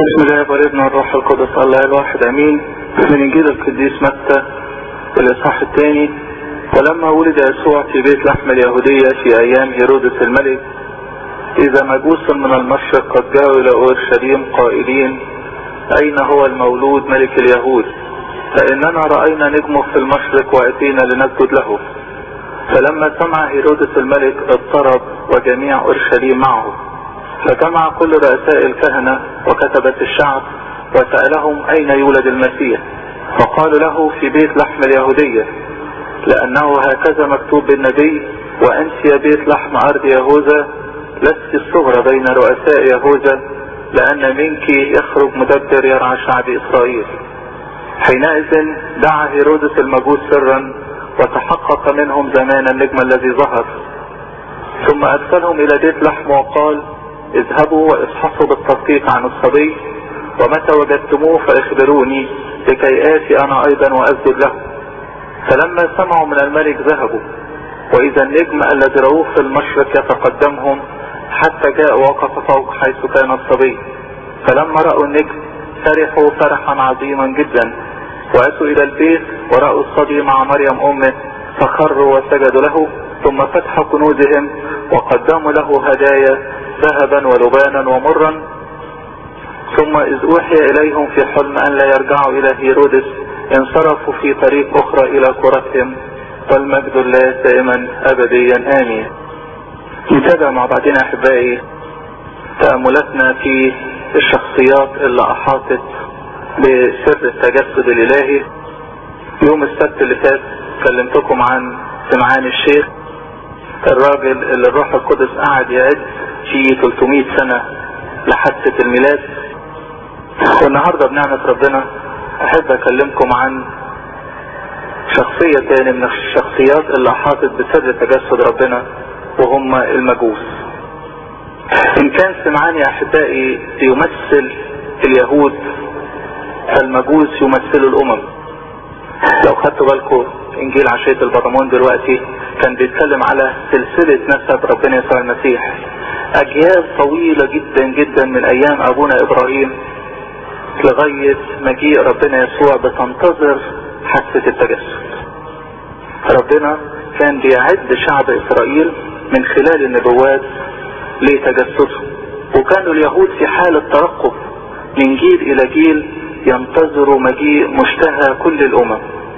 بسم الله والابن والروح القدس الله الواحد امين من انجيل القديس متى الاصحاح الثاني ولما ولد يسوع في بيت لحم اليهودية في ايام هيرودس الملك اذا مجوس من المشرق قد جاءوا الى اورشليم قائلين اين هو المولود ملك اليهود فاننا رأينا نجمه في المشرق واتينا لنسجد له فلما سمع هيرودس الملك اضطرب وجميع اورشليم معه فجمع كل رؤساء الكهنة وكتبت الشعب وسألهم أين يولد المسيح فقالوا له في بيت لحم اليهودية لأنه هكذا مكتوب بالنبي وأنت يا بيت لحم أرض يهوذا لست الصغرى بين رؤساء يهوذا لأن منك يخرج مدبر يرعى شعب إسرائيل حينئذ دعا هيرودس المجوس سرا وتحقق منهم زمان النجم الذي ظهر ثم أرسلهم إلى بيت لحم وقال اذهبوا وافحصوا بالتدقيق عن الصبي ومتى وجدتموه فاخبروني لكي آتي أنا أيضا وأسجد له فلما سمعوا من الملك ذهبوا وإذا النجم الذي رأوه في المشرق يتقدمهم حتى جاء وقف فوق حيث كان الصبي فلما رأوا النجم فرحوا فرحا عظيما جدا وأتوا إلى البيت ورأوا الصبي مع مريم أمه فخروا وسجدوا له ثم فتحوا كنوزهم وقدموا له هدايا ذهبا ولبانا ومرا ثم إذ أوحي إليهم في حلم أن لا يرجعوا إلى هيرودس انصرفوا في طريق أخرى إلى قرتهم والمجد الله دائما أبديا آمين نتابع مع بعضنا أحبائي تأملاتنا في الشخصيات اللي أحاطت بسر التجسد الإلهي يوم السبت اللي فات كلمتكم عن سمعان الشيخ الراجل اللي الروح القدس قعد يعد في 300 سنة لحادثة الميلاد والنهاردة بنعمة ربنا احب اكلمكم عن شخصية تاني من الشخصيات اللي احاطت بسر تجسد ربنا وهم المجوس ان كان سمعان يا احبائي يمثل اليهود فالمجوس يمثلوا الامم لو خدتوا بالكم انجيل عشية البرامون دلوقتي كان بيتكلم على سلسلة نسب ربنا يسوع المسيح اجيال طويلة جدا جدا من ايام ابونا ابراهيم لغاية مجيء ربنا يسوع بتنتظر حادثة التجسد ربنا كان بيعد شعب اسرائيل من خلال النبوات لتجسده وكانوا اليهود في حالة ترقب من جيل الى جيل ينتظروا مجيء مشتهى كل الامم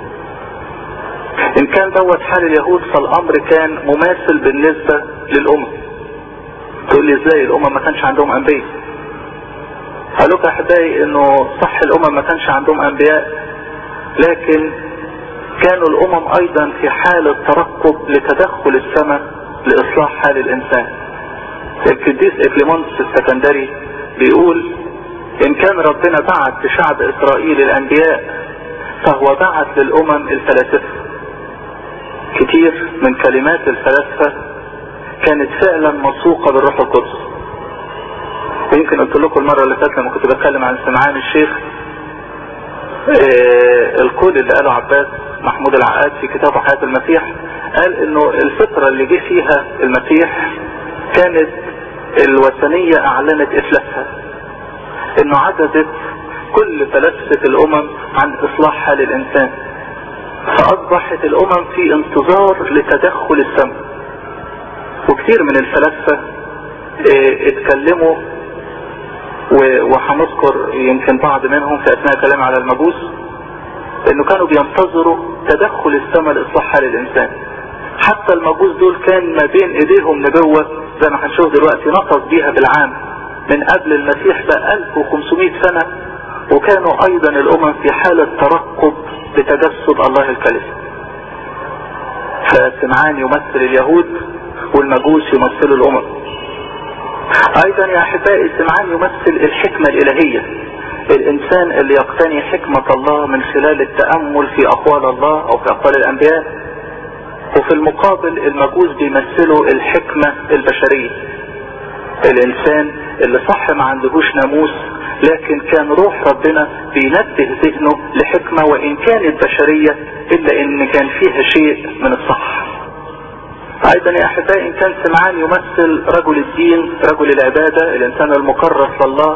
ان كان دوت حال اليهود فالامر كان مماثل بالنسبة للامم تقول لي ازاي الامم ما كانش عندهم انبياء قالوا يا احبائي انه صح الامم ما كانش عندهم انبياء لكن كانوا الامم ايضا في حالة ترقب لتدخل السماء لاصلاح حال الانسان القديس اكليمونس السكندري بيقول ان كان ربنا بعت لشعب اسرائيل الانبياء فهو بعت للامم الفلاسفه كتير من كلمات الفلاسفه كانت فعلا مسوقة بالروح القدس ويمكن قلت لكم المرة اللي فاتت لما كنت بتكلم عن سمعان الشيخ إيه القول اللي قاله عباس محمود العقاد في كتابه حياة المسيح قال انه الفترة اللي جه فيها المسيح كانت الوثنية اعلنت افلاسها انه عجزت كل فلاسفة الامم عن اصلاح حال الانسان فاصبحت الامم في انتظار لتدخل السماء وكثير من الفلاسفة اه اتكلموا وهنذكر يمكن بعض منهم في اثناء كلام على المجوس انه كانوا بينتظروا تدخل السماء لاصلاح حال الانسان حتى المجوس دول كان ما بين ايديهم نبوة زي ما هنشوف دلوقتي نقص بيها بالعام من قبل المسيح ب 1500 سنة وكانوا ايضا الامم في حالة ترقب لتجسد الله الكلمة فسمعان يمثل اليهود والمجوس يمثلوا الامم ايضا يا احبائي سمعان يمثل الحكمة الالهية الانسان اللي يقتني حكمة الله من خلال التأمل في اقوال الله او في اقوال الانبياء وفي المقابل المجوس بيمثلوا الحكمة البشرية الانسان اللي صح ما عندهوش ناموس لكن كان روح ربنا بينبه ذهنه لحكمة وان كانت بشرية الا ان كان فيها شيء من الصح ايضا يا احبائي ان كان سمعان يمثل رجل الدين رجل العبادة الانسان المكرس لله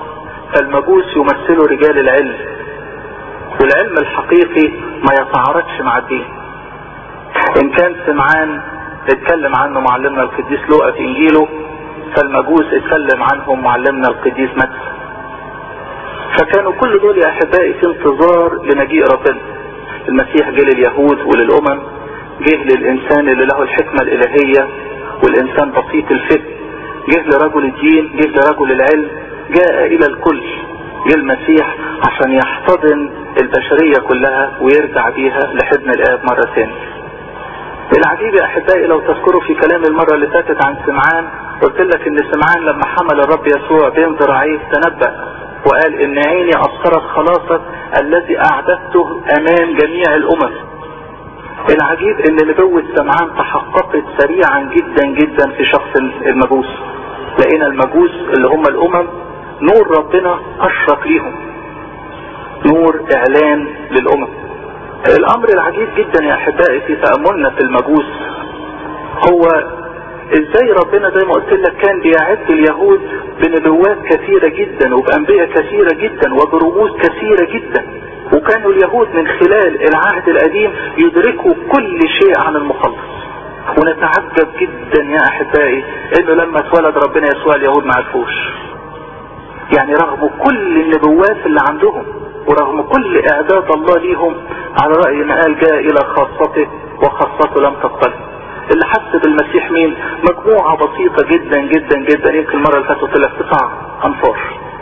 فالمجوس يمثلوا رجال العلم والعلم الحقيقي ما يتعارضش مع الدين ان كان سمعان اتكلم عنه معلمنا القديس لوقا في انجيله فالمجوس اتكلم عنهم معلمنا القديس متى فكانوا كل دول يا احبائي في انتظار لمجيء ربنا المسيح جه لليهود وللامم جه للانسان اللي له الحكمة الالهية والانسان بسيط الفكر جه لرجل الدين جه لرجل العلم جاء الى الكل جه المسيح عشان يحتضن البشرية كلها ويرجع بيها لحضن الاب مرة ثانية العجيب يا احبائي لو تذكروا في كلام المرة اللي فاتت عن سمعان قلت لك ان سمعان لما حمل الرب يسوع بين ذراعيه تنبأ وقال ان عيني ابصرت خلاصك الذي اعددته امام جميع الامم العجيب ان نبوة سمعان تحققت سريعا جدا جدا في شخص المجوس لقينا المجوس اللي هم الامم نور ربنا اشرق ليهم نور اعلان للامم الامر العجيب جدا يا احبائي في تأملنا في المجوس هو ازاي ربنا زي ما قلت لك كان بيعد اليهود بنبوات كثيرة جدا وبأنبياء كثيرة جدا وبرموز كثيرة جدا وكانوا اليهود من خلال العهد القديم يدركوا كل شيء عن المخلص ونتعجب جدا يا احبائي انه لما اتولد ربنا يسوع اليهود ما عرفوش يعني رغم كل النبوات اللي عندهم ورغم كل اعداد الله ليهم على رأي ما قال جاء الى خاصته وخاصته لم تقبله اللي حس بالمسيح مين مجموعة بسيطة جدا جدا جدا يمكن المرة اللي فاتت قلت لك تسع انفار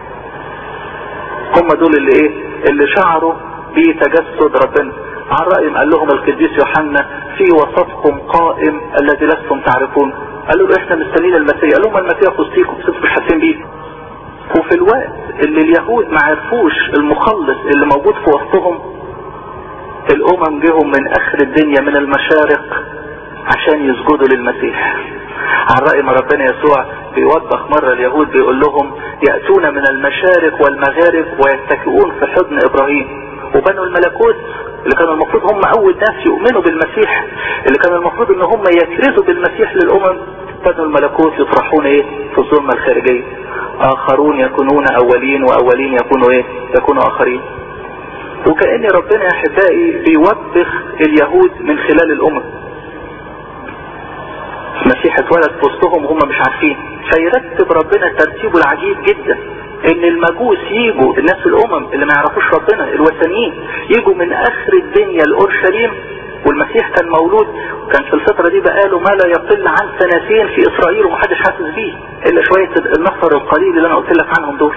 هم دول اللي ايه اللي شعروا بتجسد ربنا عن رأي قال لهم القديس يوحنا في وسطكم قائم الذي لستم تعرفون قالوا له احنا مستنيين المسيح قال لهم المسيح في وسطيكم بس مش حاسين بيه وفي الوقت اللي اليهود ما عرفوش المخلص اللي موجود في وسطهم الامم جهم من اخر الدنيا من المشارق عشان يسجدوا للمسيح عن رأي ما ربنا يسوع بيوضح مرة اليهود بيقول لهم يأتون من المشارق والمغارب ويتكئون في حضن ابراهيم وبنوا الملكوت اللي كانوا المفروض هم اول ناس يؤمنوا بالمسيح اللي كان المفروض ان هم يكرزوا بالمسيح للامم بنوا الملكوت يطرحون ايه في الظلمة الخارجية اخرون يكونون اولين واولين يكونوا ايه يكونوا اخرين وكأن ربنا يا احبائي بيوبخ اليهود من خلال الامم المسيح اتولد في وسطهم وهم مش عارفين فيرتب ربنا ترتيبه العجيب جدا ان المجوس يجوا الناس الامم اللي ما يعرفوش ربنا الوثنيين يجوا من اخر الدنيا لاورشليم والمسيح كان مولود كان في الفترة دي بقاله ما لا يقل عن سنتين في اسرائيل ومحدش حاسس بيه الا شوية النفر القليل اللي انا قلت لك عنهم دول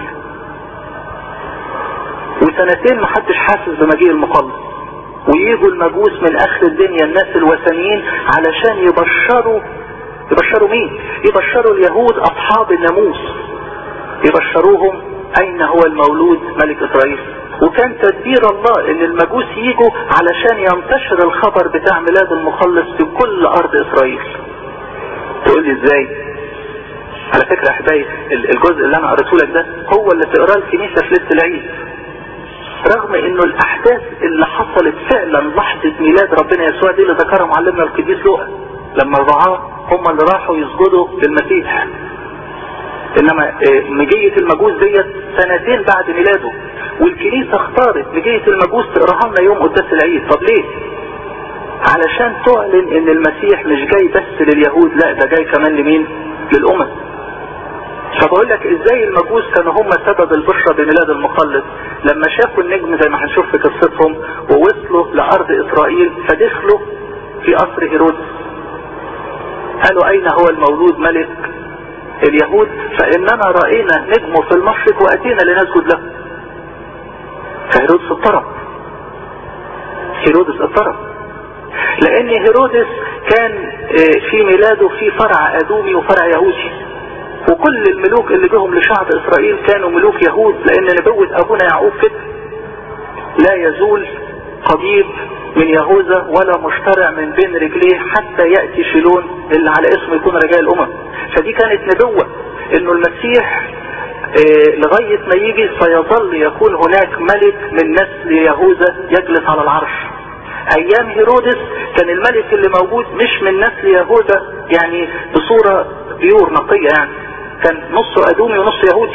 وسنتين محدش حاسس بمجيء المخلص ويجوا المجوس من اخر الدنيا الناس الوثنيين علشان يبشروا يبشروا مين يبشروا اليهود اصحاب الناموس يبشروهم اين هو المولود ملك اسرائيل وكان تدبير الله ان المجوس يجوا علشان ينتشر الخبر بتاع ميلاد المخلص في كل ارض اسرائيل تقول لي ازاي على فكرة يا احبائي الجزء اللي انا قريته لك ده هو اللي تقراه الكنيسة في ليلة العيد رغم انه الاحداث اللي حصلت فعلا لحظة ميلاد ربنا يسوع دي اللي ذكرها معلمنا القديس لوقا لما الرعاة هم اللي راحوا يسجدوا للمسيح انما مجية المجوس ديت سنتين بعد ميلاده والكنيسة اختارت مجية المجوس تقراها لنا يوم قداس العيد طب ليه علشان تعلن ان المسيح مش جاي بس لليهود لا ده جاي كمان لمين للامم فبقول لك ازاي المجوس كانوا هم سبب البشرى بميلاد المخلص لما شافوا النجم زي ما هنشوف في قصتهم ووصلوا لارض اسرائيل فدخلوا في قصر هيرودس قالوا اين هو المولود ملك اليهود فاننا رأينا نجمه في المشرق واتينا لنسجد له فهيرودس اضطرب هيرودس اضطرب لان هيرودس كان في ميلاده في فرع ادومي وفرع يهودي وكل الملوك اللي جهم لشعب اسرائيل كانوا ملوك يهود لان نبوة ابونا يعقوب كده لا يزول قضيب من يهوذا ولا مشترع من بين رجليه حتى يأتي شيلون اللي على اسمه يكون رجاء الامم فدي كانت نبوة انه المسيح اه لغاية ما يجي سيظل يكون هناك ملك من نسل يهوذا يجلس على العرش ايام هيرودس كان الملك اللي موجود مش من نسل يهوذا يعني بصورة بيور نقية يعني كان نصه ادومي ونصه يهودي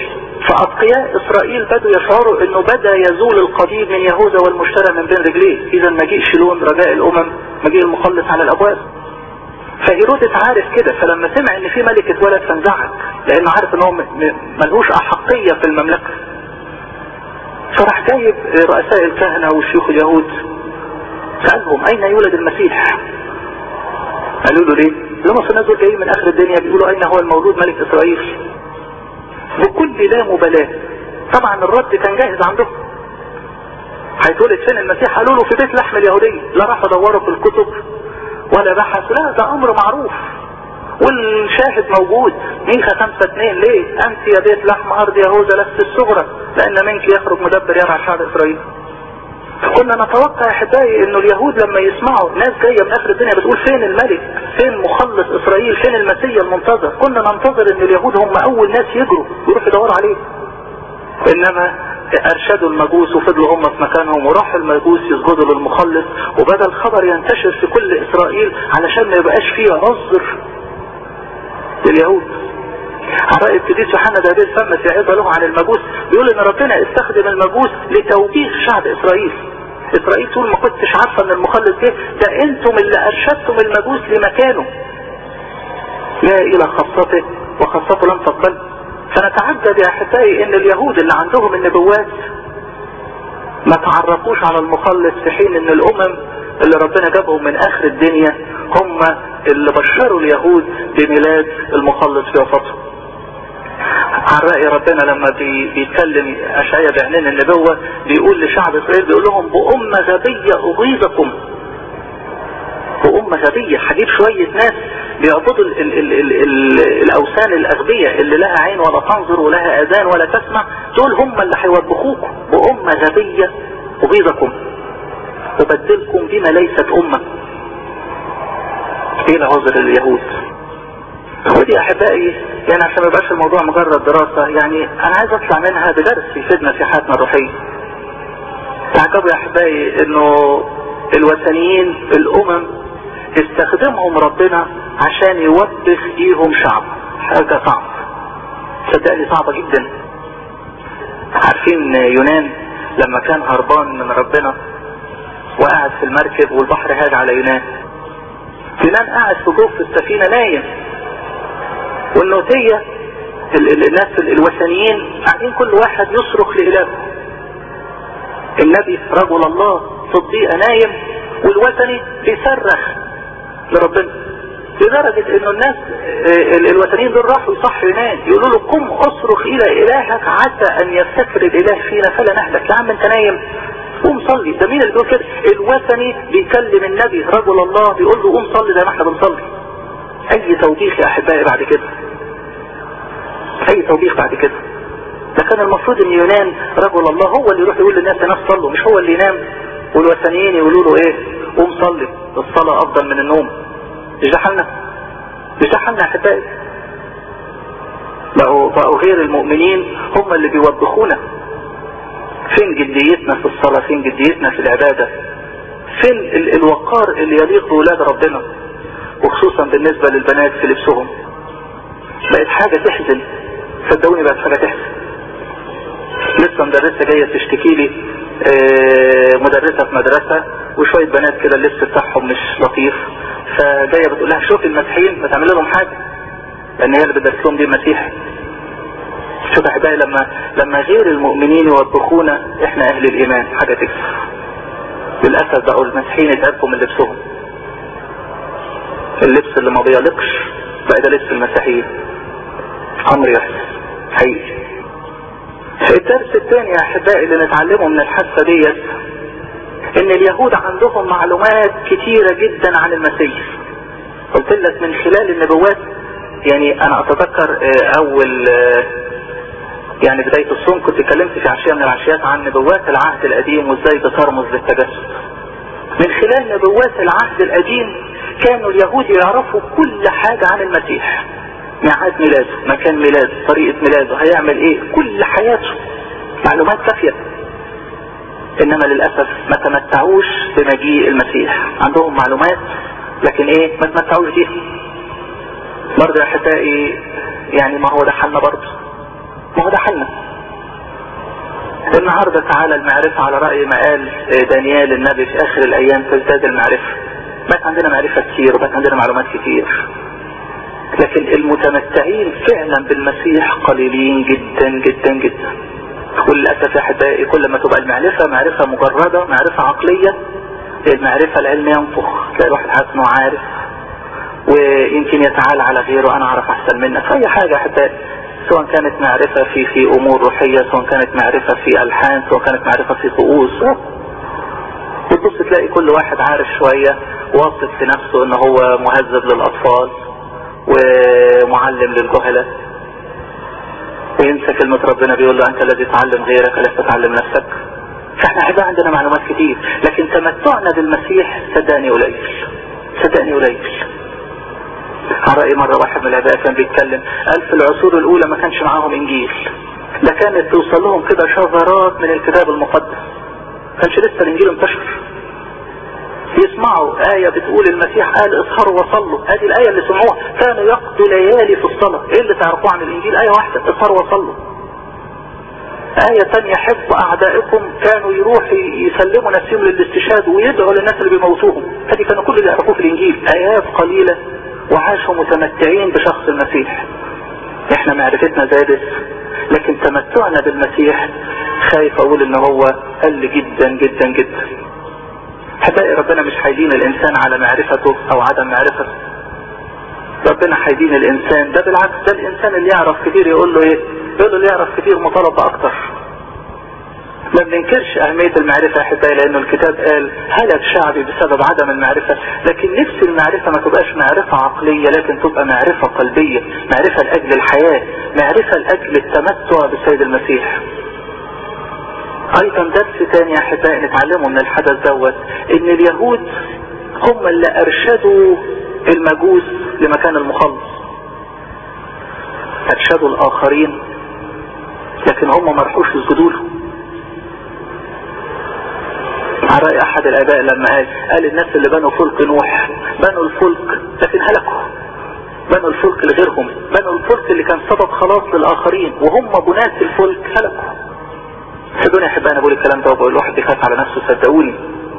فأتقياء إسرائيل بدوا يشعروا أنه بدأ يزول القضيب من يهوذا والمشترى من بين رجليه إذا مجيء شلون رجاء الأمم مجيء المخلص على الأبواب فهيرودس عارف كده فلما سمع ان في ملك اتولد فانزعج لانه عارف ان هو ملهوش احقية في المملكة فراح جايب رؤساء الكهنة وشيوخ اليهود سألهم اين يولد المسيح قالوا له ليه لما الناس دول جايين من اخر الدنيا بيقولوا اين هو المولود ملك اسرائيل بكل لا مبالاة طبعا الرد كان جاهز عندهم هيتولد فين المسيح قالوا له في بيت لحم اليهودية لا راحوا دوروا في الكتب ولا بحثوا لا ده امر معروف والشاهد موجود ميخا خمسة اتنين ليه انت يا بيت لحم ارض يهوذا لست الصغرى لان منك يخرج مدبر يرعى شعب اسرائيل كنا نتوقع يا احبائي انه اليهود لما يسمعوا ناس جايه من اخر الدنيا بتقول فين الملك فين مخلص اسرائيل فين المسيا المنتظر كنا ننتظر ان اليهود هم اول ناس يجروا يروحوا يدوروا عليه انما ارشدوا المجوس وفضلوا هم في مكانهم وراحوا المجوس يسجدوا للمخلص وبدا الخبر ينتشر في كل اسرائيل علشان ما يبقاش فيه عذر لليهود عراء القديس يوحنا ده الفم في عظة له عن المجوس بيقول ان ربنا استخدم المجوس لتوبيخ شعب اسرائيل اسرائيل تقول ما كنتش عارفه ان المخلص جه ده انتم اللي ارشدتم المجوس لمكانه لا الى خاصته وخاصته لم تقبل فنتعجب يا احبائي ان اليهود اللي عندهم النبوات ما تعرفوش على المخلص في حين ان الامم اللي ربنا جابهم من اخر الدنيا هم اللي بشروا اليهود بميلاد المخلص في وسطهم عن رأي ربنا لما بي بيتكلم أشعية بعينين النبوة بيقول لشعب إسرائيل بيقول لهم بأمة غبية أغيظكم بأمة غبية هجيب شوية ناس بيعبدوا ال ال ال ال ال الأوثان الأغبية اللي لها عين ولا تنظر ولها أذان ولا تسمع دول هم اللي هيوبخوكم بأمة غبية أغيظكم أبدلكم بما ليست أمة إيه العذر اليهود ودي احبائي يعني عشان ما يبقاش الموضوع مجرد دراسة يعني انا عايز اطلع منها بدرس يفيدنا في حياتنا الروحية تعجبوا يا احبائي انه الوثنيين الامم استخدمهم ربنا عشان يوبخ بيهم شعب حاجة صعب صدقني صعبة جدا عارفين يونان لما كان هربان من ربنا وقعد في المركب والبحر هاج على يونان يونان قاعد في جوف السفينة نايم والنوتية الناس الوثنيين قاعدين كل واحد يصرخ لإله النبي رجل الله صديق نايم والوثني بيصرخ لربنا لدرجة انه الناس الوثنيين دول راحوا يصحوا ينام يقولوا له قم اصرخ الى الهك عسى ان يفتكر الاله فينا فلا نهلك يا عم انت نايم قوم صلي ده مين اللي بيقول كده الوثني بيكلم النبي رجل الله بيقول له قوم صلي زي ما احنا بنصلي اي توبيخ يا احبائي بعد كده اي توبيخ بعد كده ده كان المفروض ان يونان رجل الله هو اللي يروح يقول للناس الناس صلوا مش هو اللي ينام والوثنيين يقولوا له ايه قوم صلي الصلاة افضل من النوم مش ده حالنا مش ده حالنا يا احبائي بقوا, بقوا غير المؤمنين هم اللي بيوبخونا فين جديتنا في الصلاة فين جديتنا في العبادة فين ال الوقار اللي يليق بولاد ربنا وخصوصا بالنسبة للبنات في لبسهم بقت حاجة تحزن صدقوني بقت حاجة تحزن لسه مدرسة جاية تشتكي لي مدرسة في مدرسة وشوية بنات كده اللبس بتاعهم مش لطيف فجاية بتقول لها شوفي المسيحيين ما تعمل لهم حاجة لان هي اللي بتدرس لهم دي مسيحي شوف احبائي لما لما غير المؤمنين يوبخونا احنا اهل الايمان حاجة تكسر للأسف بقوا المسيحيين يتعبوا من لبسهم اللبس اللي ما بيليقش بقى ده لبس المسيحيين امر يحصل حقيقي الدرس الثاني يا احبائي اللي نتعلمه من الحادثه ديت ان اليهود عندهم معلومات كتيره جدا عن المسيح قلت لك من خلال النبوات يعني انا اتذكر اول يعني بداية الصوم كنت اتكلمت في عشية من العشيات عن نبوات العهد القديم وازاي بترمز للتجسد من خلال نبوات العهد القديم كانوا اليهود يعرفوا كل حاجة عن المسيح ميعاد ميلاده مكان ميلاده طريقة ميلاده هيعمل ايه كل حياته معلومات كافية انما للأسف ما تمتعوش بمجيء المسيح عندهم معلومات لكن ايه ما تمتعوش بيها برضه يا احبائي يعني ما هو ده حالنا برضه ما هو ده حالنا النهاردة تعالى المعرفة على رأي ما قال دانيال النبي في آخر الأيام تزداد المعرفة بقت عندنا معرفة كتير وبقت عندنا معلومات كتير لكن المتمتعين فعلا بالمسيح قليلين جدا جدا جدا وللأسف يا أحبائي كل ما تبقى المعرفة معرفة مجردة معرفة عقلية المعرفة العلم ينفخ تلاقي الواحد حاسس انه عارف ويمكن يتعالى على غيره انا اعرف احسن منك في اي حاجة احبائي سواء كانت معرفة في في امور روحية سواء كانت معرفة في الحان سواء كانت معرفة في طقوس وتبص تلاقي كل واحد عارف شوية واثق في نفسه ان هو مهذب للاطفال ومعلم للجهلة وينسى كلمة ربنا بيقول له انت الذي تعلم غيرك لست تعلم نفسك فاحنا احبا عندنا معلومات كتير لكن تمتعنا بالمسيح صدقني قليل صدقني قليل على رأي مرة واحد من الاباء كان بيتكلم قال في العصور الاولى ما كانش معاهم انجيل ده كانت توصل لهم كده شذرات من الكتاب المقدس كانش لسه الانجيل انتشر يسمعوا آية بتقول المسيح قال اسهروا وصلوا هذه الآية اللي سمعوها كانوا يقضوا ليالي في الصلاة ايه اللي تعرفوه عن الانجيل آية واحدة اسهروا وصلوا آية تانية حب أعدائكم كانوا يروحوا يسلموا نفسهم للاستشهاد ويدعوا للناس اللي بيموتوهم هذه كانوا كل اللي يعرفوه في الإنجيل آيات قليلة وعاشوا متمتعين بشخص المسيح احنا معرفتنا زادت لكن تمتعنا بالمسيح خايف اقول ان هو قل جدا جدا جدا حبائي ربنا مش هيدين الانسان على معرفته او عدم معرفته ربنا هيدين الانسان ده بالعكس ده الانسان اللي يعرف كتير يقول له ايه يقول له اللي يعرف كتير مطالب باكتر ما بننكرش اهمية المعرفة يا احبائي لانه الكتاب قال هلك شعبي بسبب عدم المعرفة لكن نفس المعرفة ما تبقاش معرفة عقلية لكن تبقى معرفة قلبية معرفة لاجل الحياة معرفة لاجل التمتع بالسيد المسيح ايضا درس تاني يا احبائي نتعلمه من الحدث دوت ان اليهود هم اللي ارشدوا المجوس لمكان المخلص ارشدوا الاخرين لكن هم ما رحوش يسجدوا له على رأي احد الاباء لما قال قال الناس اللي بنوا فلك نوح بنوا الفلك لكن هلكوا بنوا الفلك لغيرهم بنوا الفلك اللي كان سبب خلاص للاخرين وهم بناة الفلك هلكوا صدقوني يا احبائي انا بقول الكلام ده وبقول الواحد بيخاف على نفسه صدقوني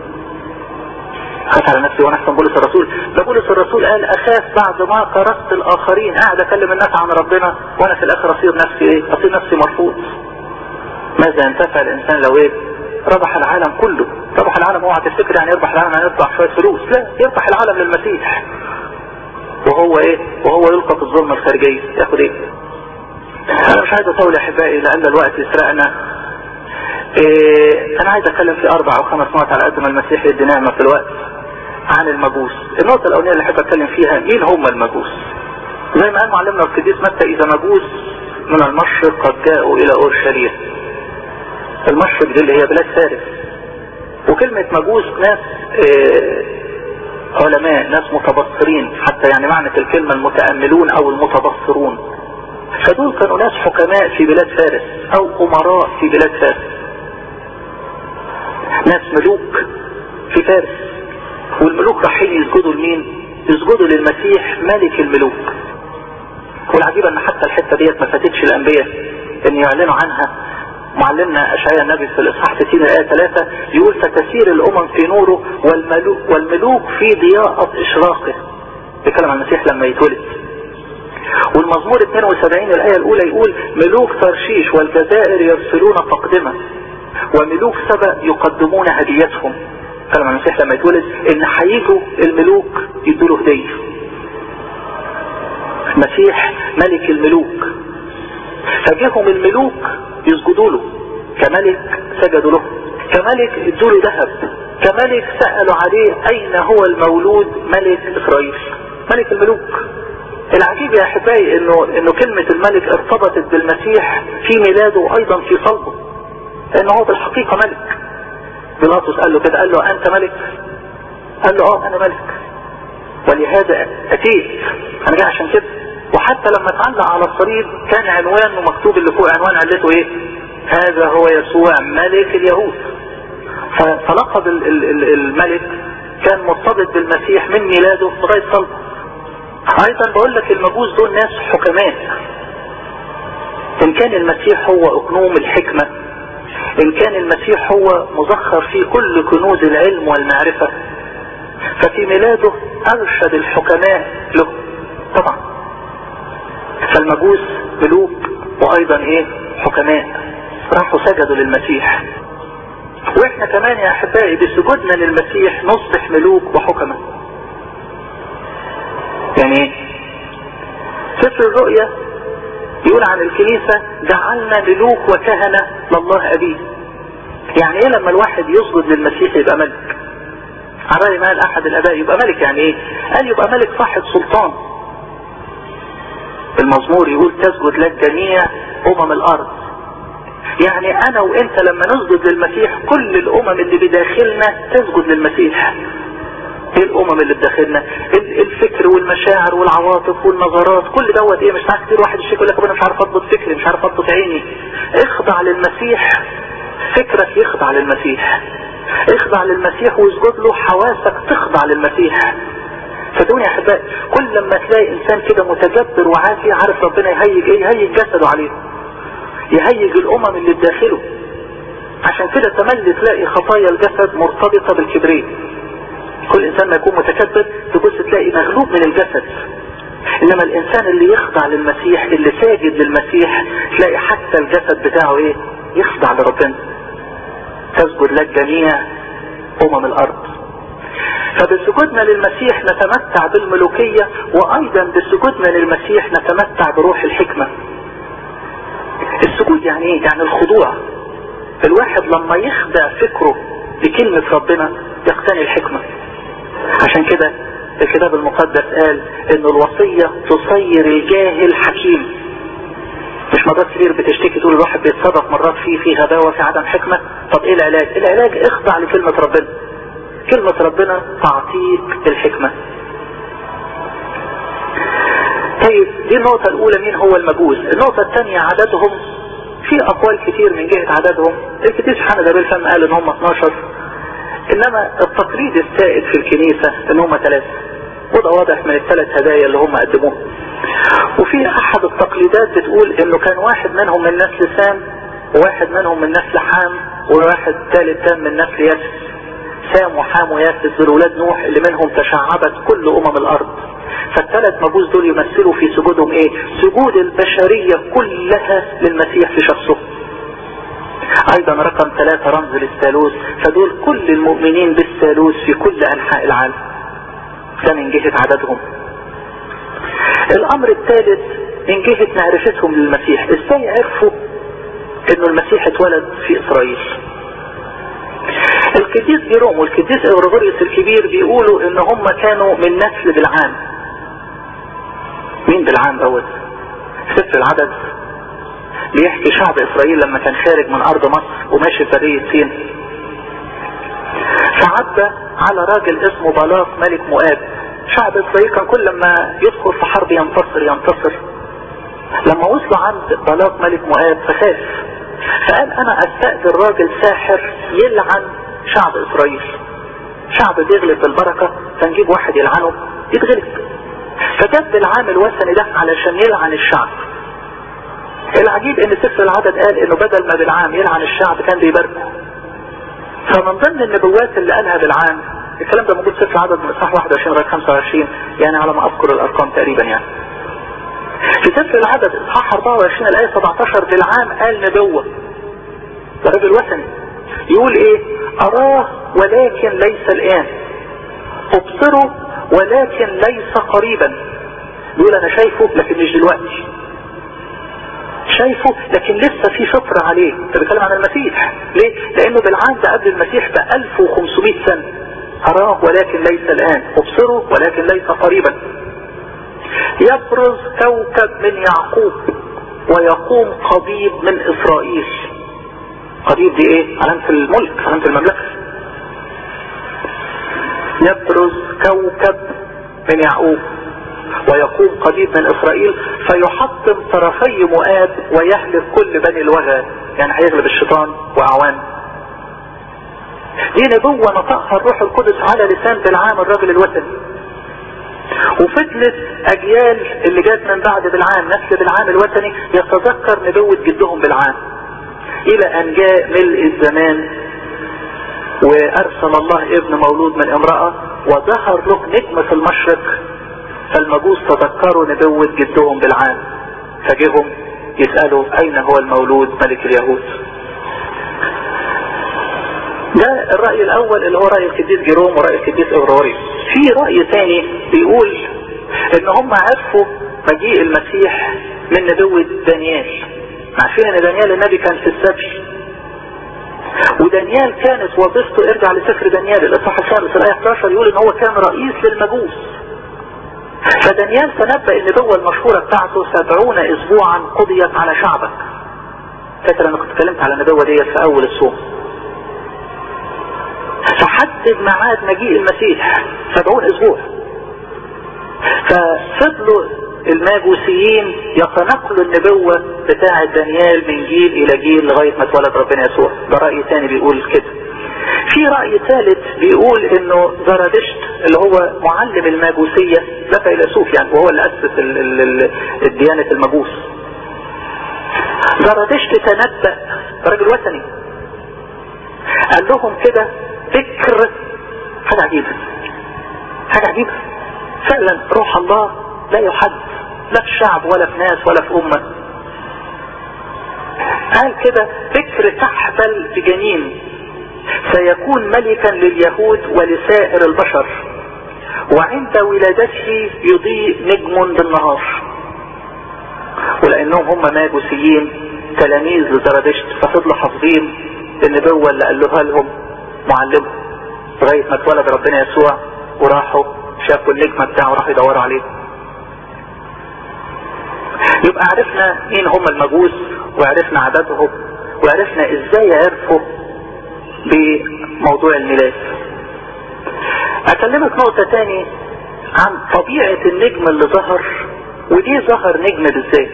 خاف على نفسي وانا احسن بولس الرسول ده بولس الرسول قال اخاف بعد ما كرست الاخرين قاعد اكلم الناس عن ربنا وانا في الاخر اصير نفسي ايه اصير نفسي مرفوض ماذا ينتفع الانسان لو ايه ربح العالم كله ربح العالم اوعى تفتكر يعني يربح العالم يعني يربح شويه فلوس لا يربح العالم للمسيح وهو ايه وهو يلقى في الظلمه الخارجيه ياخد ايه انا مش عايز اطول يا احبائي لان الوقت يسرقنا إيه انا عايز اتكلم في اربع او خمس نقط على قد ما المسيح يدي نعمه في الوقت عن المجوس النقطة الاولانية اللي احب اتكلم فيها مين هم المجوس زي ما قال معلمنا القديس متى اذا مجوس من المشرق قد جاءوا الى اورشليم المشرق دي اللي هي بلاد فارس وكلمة مجوس ناس إيه علماء ناس متبصرين حتى يعني معنى الكلمة المتأملون او المتبصرون فدول كانوا ناس حكماء في بلاد فارس او امراء في بلاد فارس ناس ملوك في فارس والملوك رايحين يسجدوا لمين يسجدوا للمسيح ملك الملوك والعجيب ان حتى الحته ديت ما فاتتش الانبياء ان يعلنوا عنها معلمنا اشعياء النبي في الاصحاح 60 الايه 3 يقول فتسير الامم في نوره والملوك, والملوك في ضياءة اشراقه بيتكلم عن المسيح لما يتولد والمزمور 72 الايه الاولى يقول ملوك ترشيش والجزائر يرسلون تقدمه وملوك سبأ يقدمون هديتهم كلام عن المسيح لما يتولد ان هيجوا الملوك يدوا له هديه المسيح ملك الملوك فجيهم الملوك يسجدوا له كملك سجدوا له كملك ادوا له ذهب كملك سألوا عليه اين هو المولود ملك اسرائيل ملك الملوك العجيب يا احبائي انه انه كلمة الملك ارتبطت بالمسيح في ميلاده وايضا في صلبه لانه هو بالحقيقة ملك بيلاطس قال له كده قال له انت ملك قال له اه انا ملك ولهذا اتيت انا جاي عشان كده وحتى لما اتعلق على الصليب كان عنوانه مكتوب اللي فوق عنوان علته ايه هذا هو يسوع ملك اليهود فلقب الملك كان مرتبط بالمسيح من ميلاده لغايه صلبه ايضا بقول لك المجوس دول ناس حكماء ان كان المسيح هو اقنوم الحكمة ان كان المسيح هو مزخر فيه كل كنوز العلم والمعرفة ففي ميلاده ارشد الحكماء له طبعا فالمجوس ملوك وايضا ايه حكماء راحوا سجدوا للمسيح واحنا كمان يا احبائي بسجودنا للمسيح نصبح ملوك وحكماء يعني سفر الرؤيا يقول عن الكنيسة جعلنا ملوك وكهنة لله أبيه يعني ايه لما الواحد يسجد للمسيح يبقى ملك على رأي ما قال أحد الآباء يبقى ملك يعني ايه قال يبقى ملك صاحب سلطان المزمور يقول تسجد لك جميع أمم الأرض يعني أنا وإنت لما نسجد للمسيح كل الأمم اللي بداخلنا تسجد للمسيح ايه الامم اللي بداخلنا الفكر والمشاعر والعواطف والنظرات كل دوت ايه مش عارف كتير واحد يشتكي يقول لك انا مش عارف اضبط فكري مش عارف اضبط عيني اخضع للمسيح فكرك يخضع للمسيح اخضع للمسيح واسجد له حواسك تخضع للمسيح صدقوني يا احبائي كل لما تلاقي انسان كده متجبر وعافي عارف ربنا يهيج ايه يهيج جسده عليه يهيج الامم اللي بداخله عشان كده تملي تلاقي خطايا الجسد مرتبطة بالكبريت كل انسان ما يكون متكبر تبص تلاقي مغلوب من الجسد انما الانسان اللي يخضع للمسيح اللي ساجد للمسيح تلاقي حتى الجسد بتاعه ايه يخضع لربنا تسجد لك جميع امم الارض فبسجودنا للمسيح نتمتع بالملوكية وايضا بسجودنا للمسيح نتمتع بروح الحكمة السجود يعني ايه يعني الخضوع الواحد لما يخضع فكره لكلمة ربنا يقتني الحكمة عشان كده الكتاب المقدس قال ان الوصية تصير الجاهل حكيم مش مرات كتير بتشتكي تقول الواحد بيتصرف مرات فيه في غباوة في عدم حكمة طب ايه العلاج العلاج اخضع لكلمة ربنا كلمة ربنا تعطيك الحكمة طيب دي النقطة الاولى مين هو المجوس النقطة الثانية عددهم في اقوال كتير من جهة عددهم الكتيس حمد ابي الفم قال ان هم 12 انما التقليد السائد في الكنيسة ان هم ثلاثة وده واضح من الثلاث هدايا اللي هم قدموها وفي احد التقليدات بتقول انه كان واحد منهم من نسل سام وواحد منهم من نسل حام وواحد ثالث كان من نسل ياسس سام وحام وياسس دول ولاد نوح اللي منهم تشعبت كل امم الارض فالثلاث مجوس دول يمثلوا في سجودهم ايه سجود البشرية كلها للمسيح في شخصه ايضا رقم ثلاثة رمز للثالوث فدول كل المؤمنين بالثالوث في كل انحاء العالم ده من جهة عددهم الامر الثالث من جهة معرفتهم للمسيح ازاي عرفوا انه المسيح اتولد في اسرائيل القديس جيروم والقديس اغريغوريوس الكبير بيقولوا ان هم كانوا من نسل بالعام مين بالعام دوت سفر العدد بيحكي شعب اسرائيل لما كان خارج من ارض مصر وماشي في برية سين فعدى على راجل اسمه بلاق ملك مؤاب شعب اسرائيل كان كل لما يدخل في حرب ينتصر ينتصر لما وصلوا عند بلاق ملك مؤاب فخاف فقال انا استأذن راجل ساحر يلعن شعب اسرائيل شعب بيغلب بالبركة فنجيب واحد يلعنه يتغلب فجاب العام الوثني ده علشان يلعن الشعب العجيب ان سفر العدد قال انه بدل ما بالعام يلعن الشعب كان بيباركه فمن ضمن النبوات اللي قالها بالعام الكلام ده موجود سفر العدد من اصحاح 21 لغايه 25 يعني على ما اذكر الارقام تقريبا يعني في سفر العدد اصحاح 24 الايه 17 بالعام قال نبوه ده راجل وثني يقول ايه اراه ولكن ليس الان ابصره ولكن ليس قريبا يقول انا شايفه لكن مش دلوقتي شايفه لكن لسه في فطر عليه انت بتكلم عن المسيح ليه لانه بالعام ده قبل المسيح ب 1500 سنة اراه ولكن ليس الان ابصره ولكن ليس قريبا يبرز كوكب من يعقوب ويقوم قضيب من اسرائيل قضيب دي ايه علامة الملك علامة المملكة يبرز كوكب من يعقوب ويقوم قضيب من اسرائيل فيحطم طرفي مؤاب ويهلك كل بني الوغى يعني هيغلب الشيطان واعوانه دي نبوة نطقها الروح القدس على لسان بالعام الرجل الوثني وفضلت اجيال اللي جات من بعد بالعام نسل بالعام الوثني يتذكر نبوة جدهم بالعام الى ان جاء ملء الزمان وارسل الله ابن مولود من امرأة وظهر له نجم في المشرق فالمجوس تذكروا نبوة جدهم بالعام فجهم يسألوا اين هو المولود ملك اليهود ده الرأي الاول اللي هو رأي القديس جيروم ورأي القديس اغروري في رأي ثاني بيقول ان هم عرفوا مجيء المسيح من نبوة دانيال عارفين ان دانيال النبي كان في السبي ودانيال كانت وظيفته ارجع لسفر دانيال الاصحاح الخامس الايه 11 يقول ان هو كان رئيس للمجوس فدانيال تنبأ النبوة المشهورة بتاعته سبعون اسبوعا قضيت على شعبك فاكر انا كنت اتكلمت على النبوة ديت في اول الصوم فحدد ميعاد مجيء المسيح سبعون اسبوع ففضلوا الماجوسيين يتنقلوا النبوة بتاعة دانيال من جيل الى جيل لغاية ما اتولد ربنا يسوع ده رأي ثاني بيقول كده في رأي ثالث بيقول انه زرادشت اللي هو معلم الماجوسية ده فيلسوف يعني وهو اللي اسس ال ال ال الديانة المجوس زرادشت تنبأ راجل وثني قال لهم كده فكر حاجة عجيبة حاجة عجيبة فعلا روح الله لا يحد لا في شعب ولا في ناس ولا في أمة قال كده فكر تحبل بجنين سيكون ملكا لليهود ولسائر البشر وعند ولادته يضيء نجم بالنهار ولانهم هم ماجوسيين تلاميذ لزرادشت ففضلوا حافظين النبوة اللي قالوها لهم معلمهم لغاية ما اتولد ربنا يسوع وراحوا شافوا النجمة بتاعه وراحوا يدوروا عليه يبقى عرفنا مين هم المجوس وعرفنا عددهم وعرفنا ازاي عرفوا بموضوع الميلاد اكلمك نقطة تاني عن طبيعة النجم اللي ظهر وليه ظهر نجم بالذات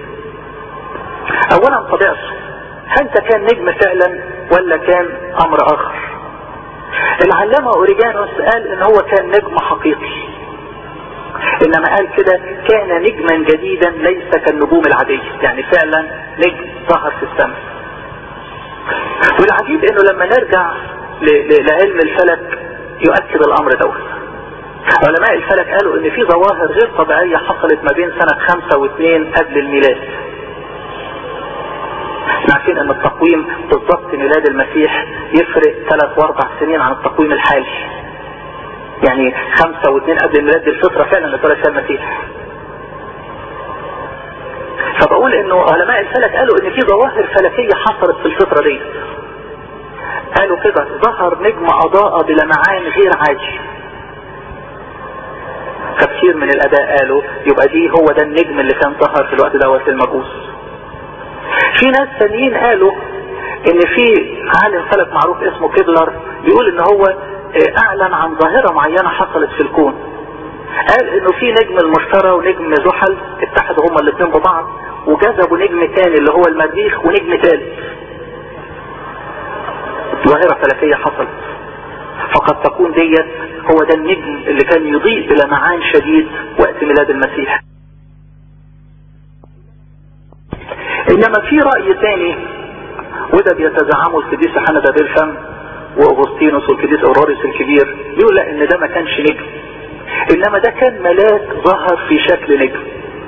اولا طبيعته هل ده كان نجم فعلا ولا كان امر اخر العلامة اوريجانوس قال ان هو كان نجم حقيقي انما قال كده كان نجما جديدا ليس كالنجوم العادية يعني فعلا نجم ظهر في السماء والعجيب انه لما نرجع لعلم الفلك يؤكد الامر دوت علماء الفلك قالوا ان في ظواهر غير طبيعية حصلت ما بين سنة خمسة واثنين قبل الميلاد احنا عارفين ان التقويم بالضبط ميلاد المسيح يفرق ثلاث واربع سنين عن التقويم الحالي يعني خمسة واثنين قبل ميلاد الفطرة فعلا اللي طلع فيها المسيح فبقول انه علماء الفلك قالوا ان في ظواهر فلكية حصلت في الفترة دي قالوا كده ظهر نجم اضاءة بلمعان غير عادي كثير من الاداء قالوا يبقى دي هو ده النجم اللي كان ظهر في الوقت دوت المجوس في ناس تانيين قالوا ان في عالم فلك معروف اسمه كيبلر بيقول ان هو اعلن عن ظاهرة معينة حصلت في الكون قال انه في نجم المشتري ونجم زحل اتحدوا هما الاثنين ببعض وجذبوا نجم تاني اللي هو المريخ ونجم ثالث ظاهرة فلكية حصلت فقد تكون ديت هو ده النجم اللي كان يضيء بلمعان شديد وقت ميلاد المسيح انما في رأي تاني وده بيتزعمه القديس يوحنا بابيل فم واغسطينوس والقديس اوروريس الكبير بيقول لا ان ده ما كانش نجم انما ده كان ملاك ظهر في شكل نجم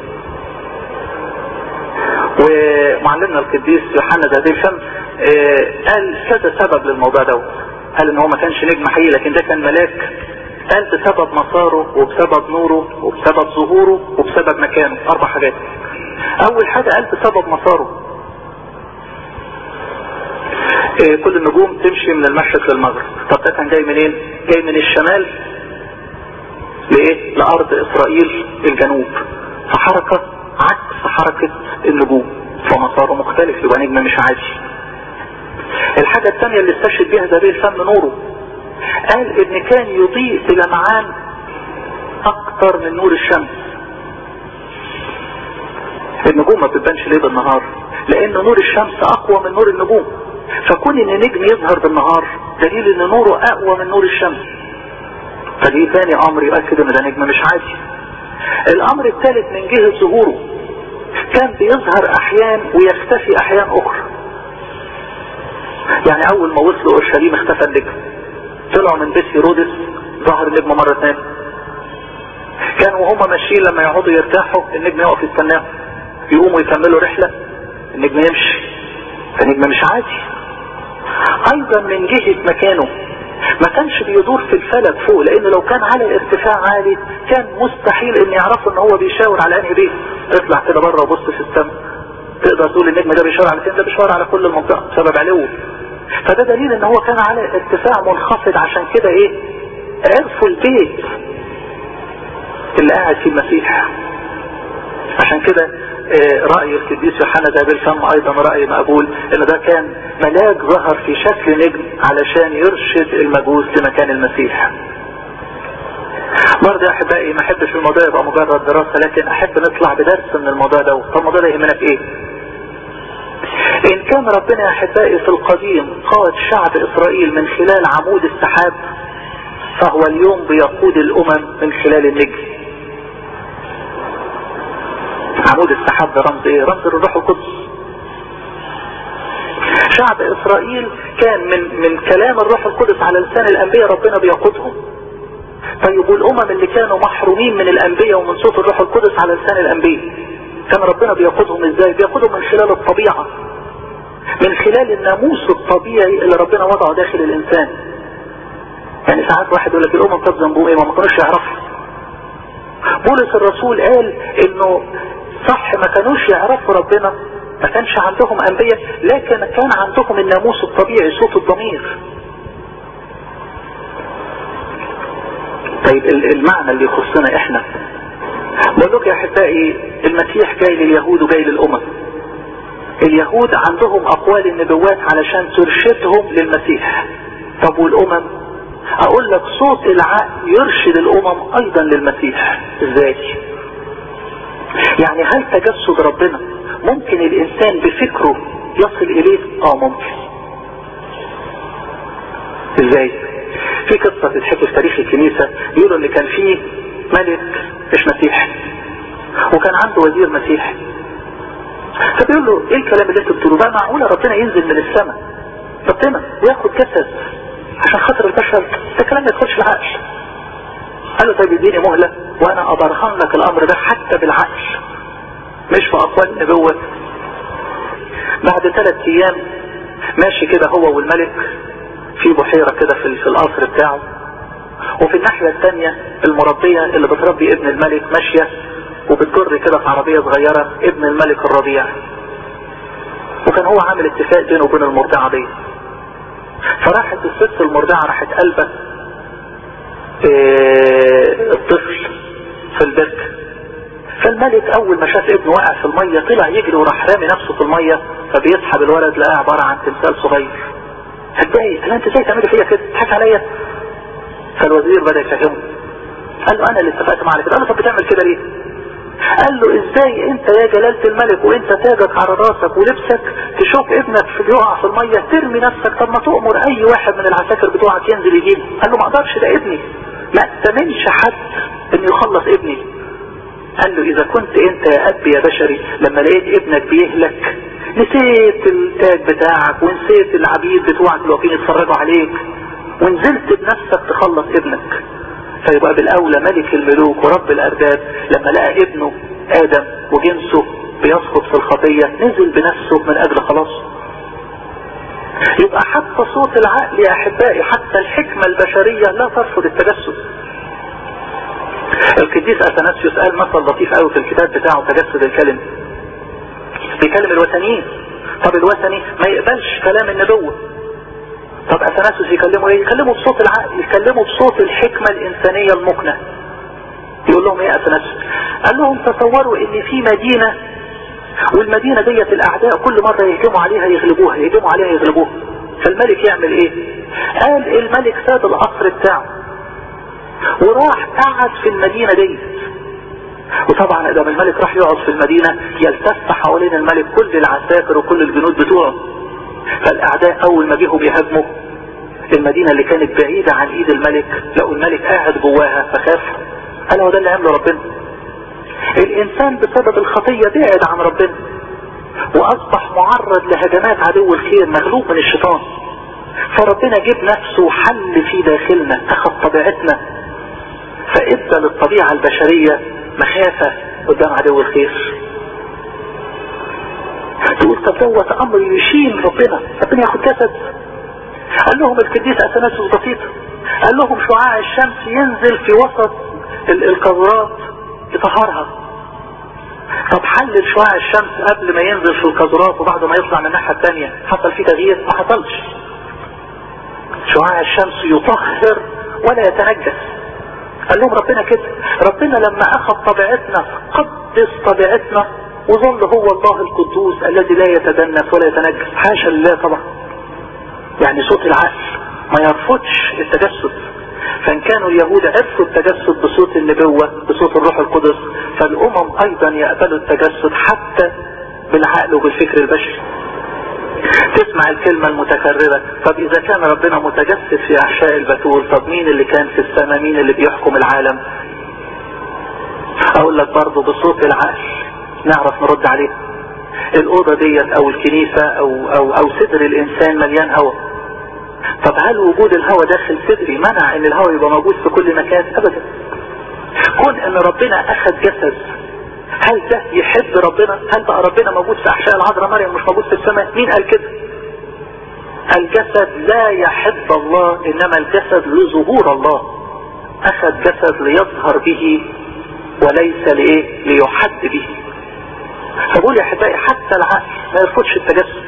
ومعلمنا القديس يوحنا بابيل فم قال كذا سبب للموضوع ده قال ان هو ما كانش نجم حقيقي لكن ده كان ملاك قال بسبب مساره وبسبب نوره وبسبب ظهوره وبسبب مكانه اربع حاجات اول حاجة قال بسبب مساره كل النجوم تمشي من المشرق للمغرب طب ده كان جاي منين جاي من الشمال لايه لارض اسرائيل الجنوب فحركة عكس حركة النجوم فمساره مختلف يبقى نجم مش عادي الحاجة الثانية اللي استشهد بيها ذبيل الفم نوره قال ان كان يضيء بلمعان اكتر من نور الشمس النجوم ما بتبانش ليه بالنهار لان نور الشمس اقوى من نور النجوم فكون ان نجم يظهر بالنهار دليل ان نوره اقوى من نور الشمس فدي ثاني امر يؤكد ان ده نجم مش عادي الامر الثالث من جهة ظهوره كان بيظهر احيان ويختفي احيان اخرى يعني اول ما وصلوا اورشليم اختفى النجم طلعوا من بيت هيرودس ظهر النجم مرة ثانية كانوا وهم ماشيين لما يقعدوا يرتاحوا النجم يقف يستناهم يقوموا يكملوا رحلة النجم يمشي فالنجم مش عادي ايضا من جهة مكانه ما كانش بيدور في الفلك فوق لان لو كان على ارتفاع عالي كان مستحيل ان يعرفوا ان هو بيشاور على انهي بيت اطلع كده بره وبص في السماء تقدر تقول النجم ده بيشاور على فين ده بيشاور على كل المنطقة بسبب علوه فده دليل ان هو كان على ارتفاع منخفض عشان كده ايه عرفوا البيت اللي قاعد فيه المسيح عشان كده رأي القديس يوحنا ذا بالفم ايضا رأي مقبول ان ده كان ملاك ظهر في شكل نجم علشان يرشد المجوس لمكان المسيح برضه يا احبائي ما احبش الموضوع يبقى مجرد دراسة لكن احب نطلع بدرس من الموضوع ده فالموضوع ده يهمنا في ايه ان كان ربنا يا احبائي في القديم قاد شعب اسرائيل من خلال عمود السحاب فهو اليوم بيقود الامم من خلال النجم عمود السحاب ده رمز ايه رمز الروح القدس شعب اسرائيل كان من من كلام الروح القدس على لسان الانبياء ربنا بيقودهم طيب والامم اللي كانوا محرومين من الانبياء ومن صوت الروح القدس على لسان الانبياء كان ربنا بيقودهم ازاي بيقودهم من خلال الطبيعة من خلال الناموس الطبيعي اللي ربنا وضعه داخل الانسان يعني ساعات واحد يقول لك الامم طب ذنبهم ايه ما كانوش يعرفوا بولس الرسول قال انه صح ما كانوش يعرفوا ربنا ما كانش عندهم انبياء لكن كان عندهم الناموس الطبيعي صوت الضمير طيب المعنى اللي يخصنا احنا بقول لك يا احبائي المسيح جاي لليهود وجاي للامم اليهود عندهم اقوال النبوات علشان ترشدهم للمسيح طب والامم اقول لك صوت العقل يرشد الامم ايضا للمسيح ازاي يعني هل تجسد ربنا ممكن الانسان بفكره يصل اليه اه ممكن ازاي في قصة تتحكي في تاريخ الكنيسة بيقولوا ان كان في ملك مش مسيحي وكان عنده وزير مسيحي فبيقول له ايه الكلام اللي انت بتقوله بقى معقولة ربنا ينزل من السماء ربنا وياخد جسد عشان خاطر البشر ده كلام ما يدخلش العقل قال له طيب اديني مهلة وانا ابرهن لك الامر ده حتى بالعقل مش في اقوال النبوة بعد ثلاث ايام ماشي كده هو والملك في بحيرة كده في, في القصر بتاعه وفي الناحية الثانية المربية اللي بتربي ابن الملك ماشية وبتجر كده في عربية صغيرة ابن الملك الرضيع وكان هو عامل اتفاق بينه وبين المرضعة دي فراحت الست المرضعة راحت قلبة اه الطفل في البركة فالملك اول ما شاف ابنه وقع في المية طلع يجري وراح رامي نفسه في المية فبيسحب الولد لقاه عبارة عن تمثال صغير هتضايق قال انت ازاي تعملي فيا كده تضحك عليا فالوزير بدأ يفهمه قال له انا اللي اتفقت معاه كده قال له طب بتعمل كده ليه قال له ازاي انت يا جلالة الملك وانت تاجك على راسك ولبسك تشوف ابنك في بيقع في المية ترمي نفسك طب ما تؤمر اي واحد من العساكر بتوعك ينزل يجيبه قال له ما اقدرش ده ابني ما اتمنش حد ان يخلص ابني قال له اذا كنت انت يا اب يا بشري لما لقيت ابنك بيهلك نسيت التاج بتاعك ونسيت العبيد بتوعك اللي واقفين يتفرجوا عليك ونزلت بنفسك تخلص ابنك فيبقى بالاولى ملك الملوك ورب الارباب لما لقى ابنه ادم وجنسه بيسقط في الخطية نزل بنفسه من اجل خلاصه يبقى حتى صوت العقل يا احبائي حتى الحكمة البشرية لا ترفض التجسد القديس اثناسيوس قال مثل لطيف قوي في الكتاب بتاعه تجسد الكلمة بيكلم الوثنيين طب الوثني ما يقبلش كلام النبوة طب اثناسيوس يكلموا ايه يكلموا بصوت العقل يكلموا بصوت الحكمة الانسانية المقنة يقول لهم ايه اثناسيوس قال لهم تصوروا ان في مدينة والمدينة ديت الاعداء كل مرة يهجموا عليها يغلبوها يهجموا عليها يغلبوها فالملك يعمل ايه قال الملك ساب القصر بتاعه وراح قعد في المدينة ديت وطبعا ادام الملك راح يقعد في المدينة يلتف حوالين الملك كل العساكر وكل الجنود بتوعه فالاعداء اول ما جيهم يهاجموا المدينة اللي كانت بعيدة عن ايد الملك لقوا الملك قاعد جواها فخاف قال هو ده اللي عمله ربنا الانسان بسبب الخطية بعد عن ربنا واصبح معرض لهجمات عدو الخير مغلوب من الشيطان فربنا جيب نفسه وحل في داخلنا اخذ طبيعتنا فادى للطبيعة البشرية مخافة قدام عدو الخير تقول طب دوت امر يشين ربنا ربنا ياخد جسد قال لهم القديس اثناسوس بسيطة قال لهم شعاع الشمس ينزل في وسط القذرات يطهرها طب حلل شعاع الشمس قبل ما ينزل في القذرات وبعد ما يطلع من الناحية الثانية حصل فيه تغيير ما حصلش شعاع الشمس يطهر ولا يتنجس قال لهم ربنا كده ربنا لما اخذ طبيعتنا قدس طبيعتنا وظل هو الله القدوس الذي لا يتدنس ولا يتنجس حاشا لله طبعا يعني صوت العقل ما يرفضش التجسد فان كانوا اليهود عرفوا التجسد بصوت النبوة بصوت الروح القدس فالامم ايضا يقبلوا التجسد حتى بالعقل وبالفكر البشري تسمع الكلمة المتكررة طب اذا كان ربنا متجسد في احشاء البتول طب مين اللي كان في السماء مين اللي بيحكم العالم اقول لك برضه بصوت العقل نعرف نرد عليه الاوضة ديت او الكنيسة او او او صدر الانسان مليان هواء طب هل وجود الهواء داخل صدري منع ان الهواء يبقى موجود في كل مكان ابدا كون ان ربنا اخذ جسد هل ده يحب ربنا هل بقى ربنا موجود في احشاء العذراء مريم مش موجود في السماء مين قال كده الجسد لا يحب الله انما الجسد لظهور الله اخذ جسد ليظهر به وليس لايه ليحد به فبقول يا احبائي حتى العقل ما يرفضش التجسد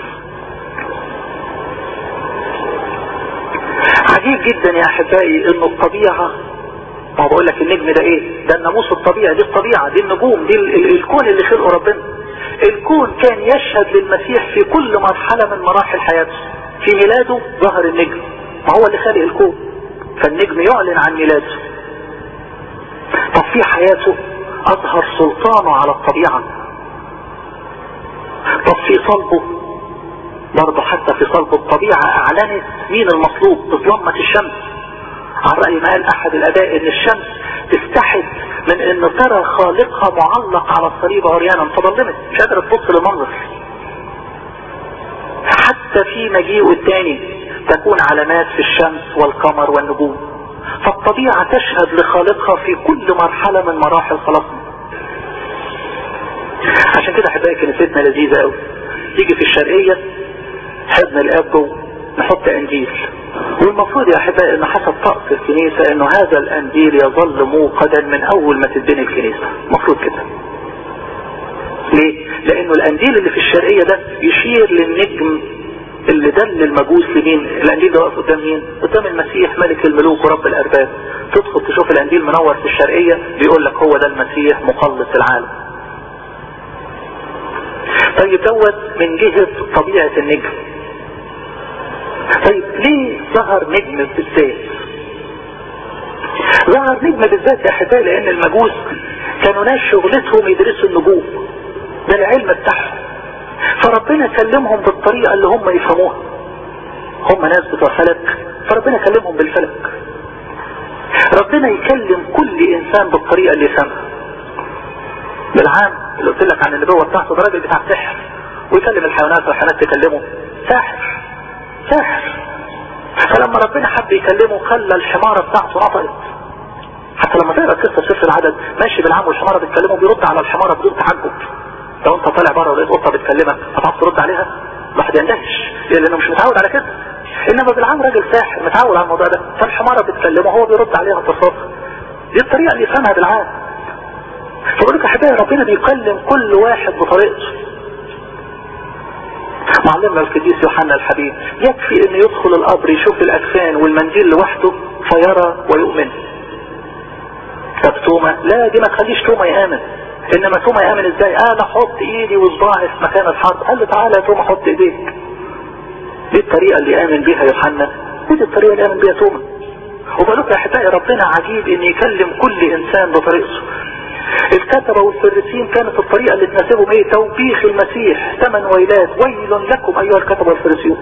عجيب جدا يا احبائي انه الطبيعة ما بقول لك النجم ده ايه ده الناموس الطبيعي دي الطبيعة دي النجوم دي ال ال الكون اللي خلقه ربنا الكون كان يشهد للمسيح في كل مرحلة من مراحل حياته في ميلاده ظهر النجم ما هو اللي خلق الكون فالنجم يعلن عن ميلاده طب في حياته اظهر سلطانه على الطبيعة طب في صلبه برضه حتى في صلب الطبيعة اعلنت مين المطلوب بظلمة الشمس عن رأي ما قال احد الاباء ان الشمس تستحد من ان ترى خالقها معلق على الصليب عريانا فظلمت مش قادرة تبص للمنظر حتى في مجيئه الثاني تكون علامات في الشمس والقمر والنجوم فالطبيعة تشهد لخالقها في كل مرحلة من مراحل خلاصنا عشان كده احبائي كنيستنا لذيذة قوي تيجي في الشرقية حضن الاب جوه نحط انجيل والمفروض يا احبائي ان حسب طقس الكنيسة انه هذا الانجيل يظل موقدا من اول ما تتبني الكنيسة المفروض كده ليه لانه الانجيل اللي في الشرقية ده يشير للنجم اللي دل المجوس لمين الانجيل ده واقف قدام مين قدام المسيح ملك الملوك ورب الارباب تدخل تشوف الانجيل منور في الشرقية بيقول لك هو ده المسيح مخلص العالم طيب دوت من جهة طبيعة النجم طيب ليه ظهر نجم بالذات ظهر نجم بالذات يا احبائي لان المجوس كانوا ناس شغلتهم يدرسوا النجوم ده العلم بتاعهم فربنا كلمهم بالطريقة اللي هم يفهموها هم ناس بتوع فلك فربنا كلمهم بالفلك ربنا يكلم كل انسان بالطريقة اللي يفهمها بالعام اللي قلت لك عن النبوة بتاعته ده راجل بتاع سحر ويكلم الحيوانات والحيوانات تكلمه ساحر ساحر فلما ربنا حب يكلمه خلى الحمارة بتاعته نطقت حتى لما تقرا قصه سفر العدد ماشي بالعام والحمارة بتكلمه بيرد على الحمارة بدون تعجب لو انت طالع بره ولقيت قطه بتكلمك هتعرف ترد عليها الواحد يندهش لانه مش متعود على كده انما بالعام راجل ساحر متعود على الموضوع ده فالحمارة بتكلمه هو بيرد عليها ببساطه دي الطريقه اللي يفهمها بالعام فبقول لك احبائي ربنا بيكلم كل واحد بطريقته معلمنا القديس يوحنا الحبيب يكفي ان يدخل القبر يشوف الاكفان والمنديل لوحده فيرى ويؤمن طب توما لا دي ما تخليش توما يامن انما توما يامن ازاي انا احط ايدي وصباعي في مكان الحرب قال له تعالى يا توما حط ايديك دي الطريقه اللي امن بيها يوحنا دي الطريقه اللي امن بيها توما وبقول يا احبائي ربنا عجيب ان يكلم كل انسان بطريقته الكتبة والفريسين كانت الطريقة اللي تناسبهم ايه توبيخ المسيح ثمن ويلات ويل لكم ايها الكتبة والفريسيون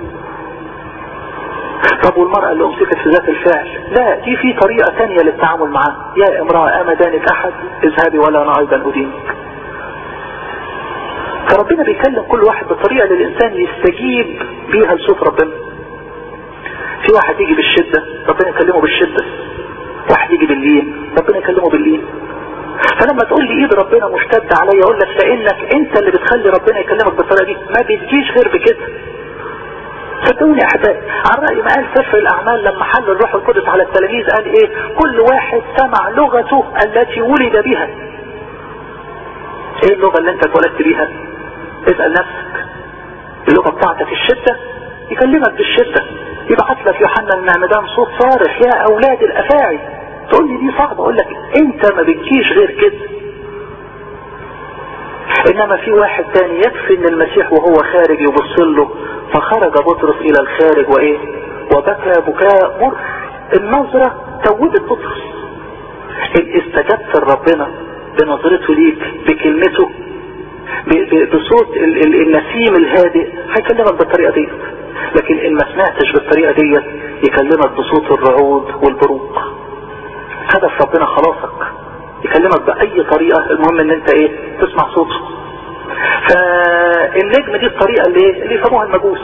طب والمرأة اللي امسكت في ذات الفعل لا دي في طريقة تانية للتعامل معاه يا امرأة اما دانك احد اذهبي ولا انا ايضا ادينك فربنا بيكلم كل واحد بطريقة للإنسان يستجيب بيها لصوت ربنا في واحد يجي بالشدة ربنا يكلمه بالشدة واحد يجي باللين ربنا يكلمه باللين فلما تقول لي ايد ربنا مشتد عليا اقول لك لانك انت اللي بتخلي ربنا يكلمك بالطريقه دي ما بتجيش غير بكده صدقوني يا احبائي عن رأي ما قال سفر الاعمال لما حل الروح القدس على التلاميذ قال ايه كل واحد سمع لغته التي ولد بها ايه اللغة اللي انت اتولدت بيها اسأل نفسك اللغة بتاعتك الشدة يكلمك بالشدة يبعت لك يوحنا المعمدان صوت صارخ يا اولاد الافاعي تقول لي دي صعبة اقول لك انت ما بتجيش غير كده انما في واحد تاني يكفي ان المسيح وهو خارج يبص له فخرج بطرس الى الخارج وايه وبكى بكاء مر النظرة توبت بطرس ان استجبت لربنا بنظرته ليك بكلمته بصوت النسيم الهادئ هيكلمك بالطريقة دي لكن ان ما سمعتش بالطريقة دي يكلمك بصوت الرعود والبروق هدف ربنا خلاصك يكلمك بأي طريقة المهم ان انت ايه تسمع صوته فالنجم دي الطريقة اللي ايه اللي يسموها المجوس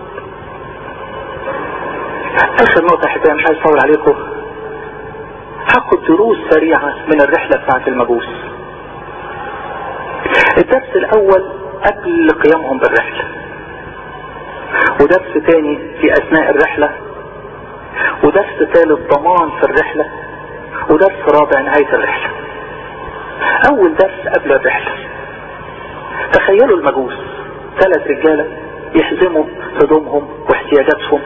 اخر نقطة حتى مش عايز اطول عليكم هاخد دروس سريعة من الرحلة بتاعت المجوس الدرس الاول قبل قيامهم بالرحلة ودرس تاني في اثناء الرحلة ودرس ثالث ضمان في الرحلة ودرس رابع نهاية الرحلة اول درس قبل الرحلة تخيلوا المجوس ثلاث رجالة يحزموا هدومهم واحتياجاتهم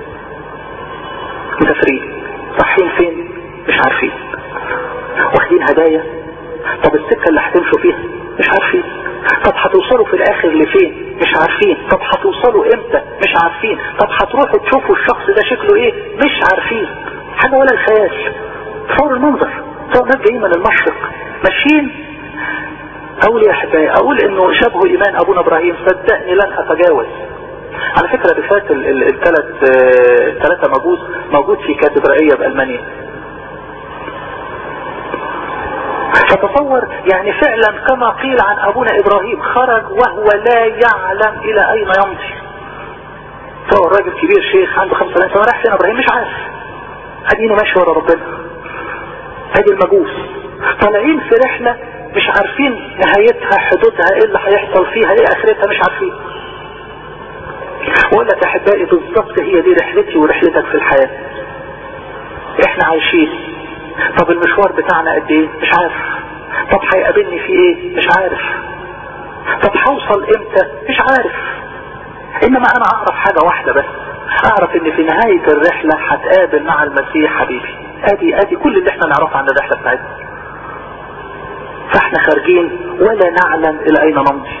مسافرين رايحين فين مش عارفين واخدين هدايا طب السكة اللي هتمشوا فيها مش عارفين طب هتوصلوا في الاخر لفين مش عارفين طب هتوصلوا امتى مش عارفين طب هتروحوا تشوفوا الشخص ده شكله ايه مش عارفين حاجة ولا الخيال تصور المنظر تصور ناس جايين من المشرق ماشيين اقول يا احبائي اقول انه شبه ايمان ابونا ابراهيم صدقني لن اتجاوز على فكرة بفات الثلاث الثلاثة مجوس موجود في كاتدرائية بألمانيا فتصور يعني فعلا كما قيل عن ابونا ابراهيم خرج وهو لا يعلم الى اين يمضي تصور راجل كبير شيخ عنده 35 سنة رايح فين ابراهيم مش عارف اديني ماشي ورا ربنا ادي المجوس طالعين في رحلة مش عارفين نهايتها حدودها ايه اللي هيحصل فيها ايه اخرتها مش عارفين واقول لك يا احبائي بالظبط هي دي رحلتي ورحلتك في الحياة احنا عايشين طب المشوار بتاعنا قد ايه مش عارف طب هيقابلني في ايه مش عارف طب هوصل امتى مش عارف انما انا اعرف حاجة واحدة بس اعرف ان في نهاية الرحلة هتقابل مع المسيح حبيبي ادي ادي كل اللي احنا نعرفه عن الرحلة بتاعتنا فاحنا خارجين ولا نعلم الى اين نمضي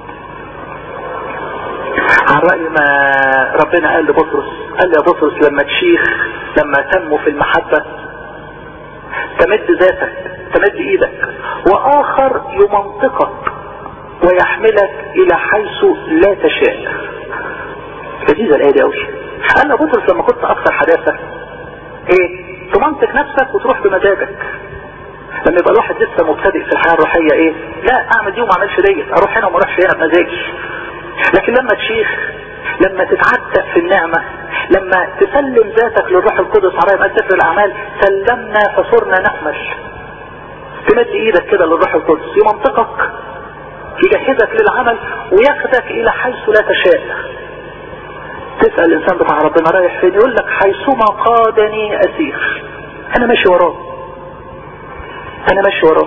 عن رأي ما ربنا قال لبطرس قال يا بطرس لما تشيخ لما تنمو في المحبة تمد ذاتك تمد ايدك واخر يمنطقك ويحملك الى حيث لا تشاء لذيذة الايه دي قوي قال بطرس لما كنت اكثر حداثة ايه تمنطق نفسك وتروح بمزاجك لما يبقى الواحد لسه مبتدئ في الحياة الروحية ايه لا اعمل دي وما اعملش ديت اروح هنا وما اروحش هنا بمزاجي لكن لما تشيخ لما تتعتق في النعمة لما تسلم ذاتك للروح القدس على ما سفر الاعمال سلمنا فصرنا نعمل تمد ايدك كده للروح القدس يمنطقك يجهزك للعمل وياخدك الى حيث لا تشاء تسأل الانسان بتاع ربنا رايح فين يقول لك حيثما قادني اسير انا ماشي وراه انا ماشي وراه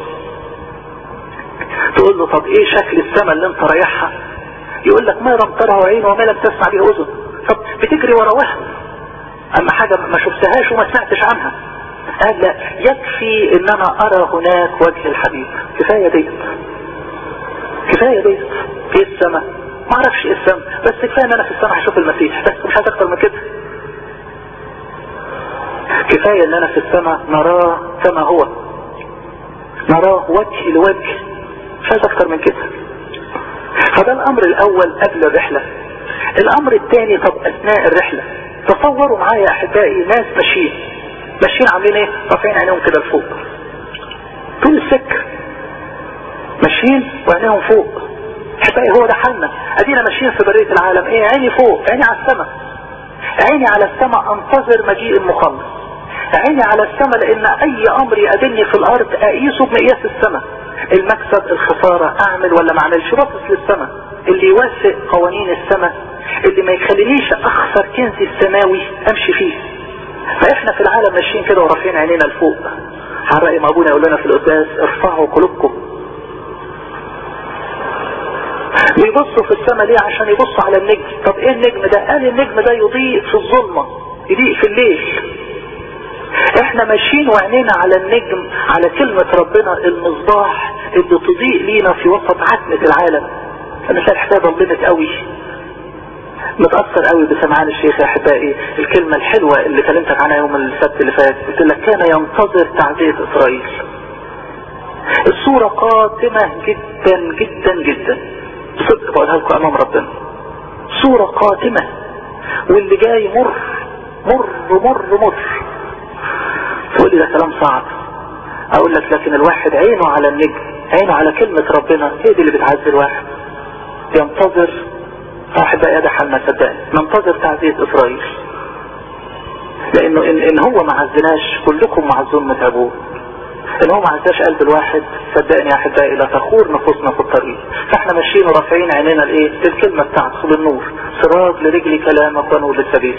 تقول له طب ايه شكل السماء اللي انت رايحها يقول لك ما لم تره عين وما لم تسمع به اذن طب بتجري ورا وهم اما حاجة ما شفتهاش وما سمعتش عنها قال لا يكفي ان انا ارى هناك وجه الحبيب كفاية ديت كفاية ديت ايه السماء ما اعرفش ايه السماء بس كفاية ان انا في السماء هشوف المسيح بس مش عايز اكتر من كده كفاية ان انا في السماء نراه كما هو نراه وجه لوجه مش عايز اكتر من كده فده الامر الاول قبل الرحلة الامر الثاني طب اثناء الرحلة تصوروا معايا يا احبائي ناس ماشيين ماشيين عاملين ايه رافعين عينيهم كده لفوق طول السكة ماشيين وعينيهم فوق احبائي هو ده حالنا ادينا ماشيين في برية العالم ايه عيني فوق عيني على السماء عيني على السماء انتظر مجيء المخلص عيني على السماء لان اي امر يقابلني في الارض اقيسه بمقياس السماء المكسب الخسارة اعمل ولا ما اعملش باصص للسماء اللي يوافق قوانين السماء اللي ما يخلينيش اخسر كنزي السماوي امشي فيه فاحنا في العالم ماشيين كده ورافعين عينينا لفوق على رأي ما ابونا يقول لنا في القداس ارفعوا قلوبكم بيبصوا في السماء ليه عشان يبصوا على النجم طب ايه النجم ده قال النجم ده يضيء في الظلمة يضيء في الليل احنا ماشيين وعينينا على النجم على كلمة ربنا المصباح اللي تضيء لينا في وسط عتمة العالم انا شايف الحكايه ضلمت قوي متأثر قوي بسمعان الشيخ يا احبائي الكلمة الحلوة اللي كلمتك عنها يوم السبت اللي فات قلت لك كان ينتظر تعزية اسرائيل الصورة قاتمة جدا جدا جدا صدق بقولها لكم امام ربنا صورة قاتمة واللي جاي مر مر مر مر تقول لي ده كلام صعب اقول لك لكن الواحد عينه على النجم عينه على كلمة ربنا هي دي اللي بتعزي الواحد ينتظر صاحب بقى ده حالنا صدقني ننتظر تعزية اسرائيل لانه ان, إن هو ما عزناش كلكم معزون متعبون ان هو ما عزاش قلب الواحد صدقني يا احبائي لا تخور نفوسنا في الطريق فاحنا ماشيين ورافعين عينينا لايه للكلمة بتاعته للنور سراج لرجلي كلامك ونور لسبيلي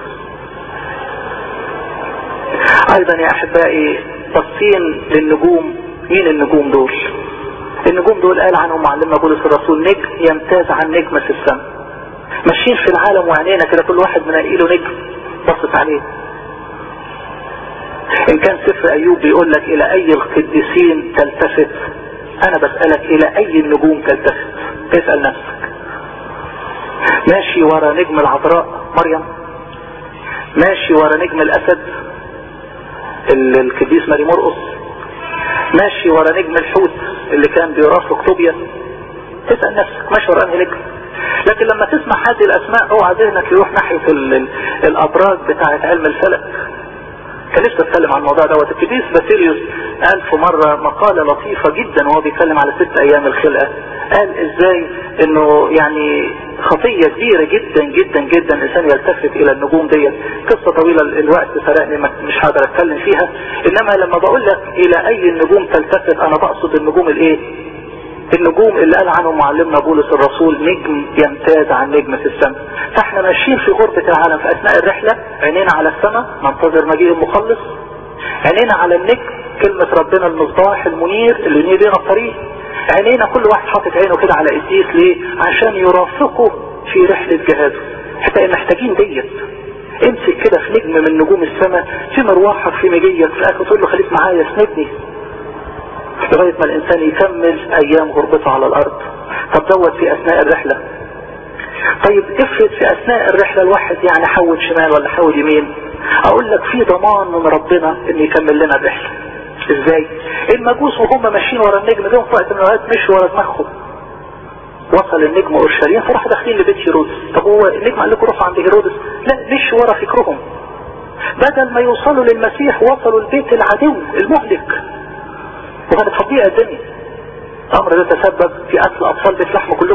ايضا يا احبائي بصين للنجوم مين النجوم دول النجوم دول قال عنهم معلمنا بولس الرسول نجم يمتاز عن نجمة في السماء ماشيين في العالم وعينينا كده كل واحد منقي له نجم بصت عليه ان كان سفر ايوب بيقول لك الى اي القديسين تلتفت انا بسألك الى اي النجوم تلتفت اسأل نفسك ماشي ورا نجم العذراء مريم ماشي ورا نجم الاسد القديس ماري مرقص ماشي ورا نجم الحوت اللي كان بيرافق طوبيا تسأل نفسك ماشي ورا انهي نجم لكن لما تسمع هذه الاسماء اوعى ذهنك يروح ناحية الابراج بتاعة علم الفلك كان لسه اتكلم عن الموضوع دوت القديس باسيليوس قال في مرة مقالة لطيفة جدا وهو بيتكلم على ست ايام الخلقة قال ازاي انه يعني خطية كبيرة جدا جدا جدا الانسان يلتفت الى النجوم ديت قصة طويلة الوقت سرقني مش هقدر اتكلم فيها انما لما بقول لك الى اي النجوم تلتفت انا بقصد النجوم الايه النجوم اللي قال عنه معلمنا بولس الرسول نجم يمتاز عن نجم في السماء فاحنا ماشيين في غربة العالم في اثناء الرحلة عينينا على السماء ننتظر مجيء المخلص عينينا على النجم كلمة ربنا المصباح المنير اللي ينير لنا الطريق عينينا كل واحد حاطط عينه كده على قديس ليه عشان يرافقه في رحلة جهاده حتى محتاجين ديت امسك كده في نجم من نجوم السماء في مروحك في مجيك في الاخر تقول له خليك معايا اسندني لغاية ما الانسان يكمل ايام غربته على الارض طب دوت في اثناء الرحلة طيب افرض في اثناء الرحلة الواحد يعني حول شمال ولا حول يمين اقول لك في ضمان من ربنا ان يكمل لنا الرحلة ازاي المجوس وهم ماشيين ورا النجم ده في وقت من الاوقات مشوا ورا دماغهم وصل النجم اورشليم فراحوا داخلين لبيت هيرودس طب هو النجم قال لكم روحوا عند هيرودس لا مشوا ورا فكرهم بدل ما يوصلوا للمسيح وصلوا لبيت العدو المهلك وكانت تضيع الدنيا الامر ده تسبب في قتل اطفال بيت لحم كلهم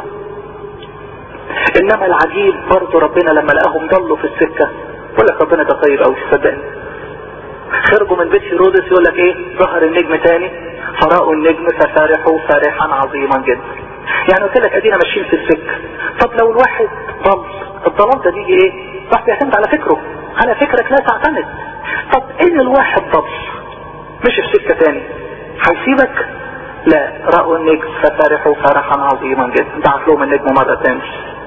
انما العجيب برضه ربنا لما لقاهم ضلوا في السكه يقول لك ربنا ده طيب قوي صدقني خرجوا من بيت هيرودس يقول لك ايه ظهر النجم تاني فرأوا النجم ففرحوا فرحا عظيما جدا يعني قلت لك ادينا ماشيين في السكه طب لو الواحد ضل الضلال ده بيجي ايه راح بيعتمد على فكره على فكرك لا تعتمد طب ان الواحد ضل مشي في سكه تاني هيسيبك لا رأوا النجم ففرحوا فرحا عظيما جدا بعت لهم النجم مرة تاني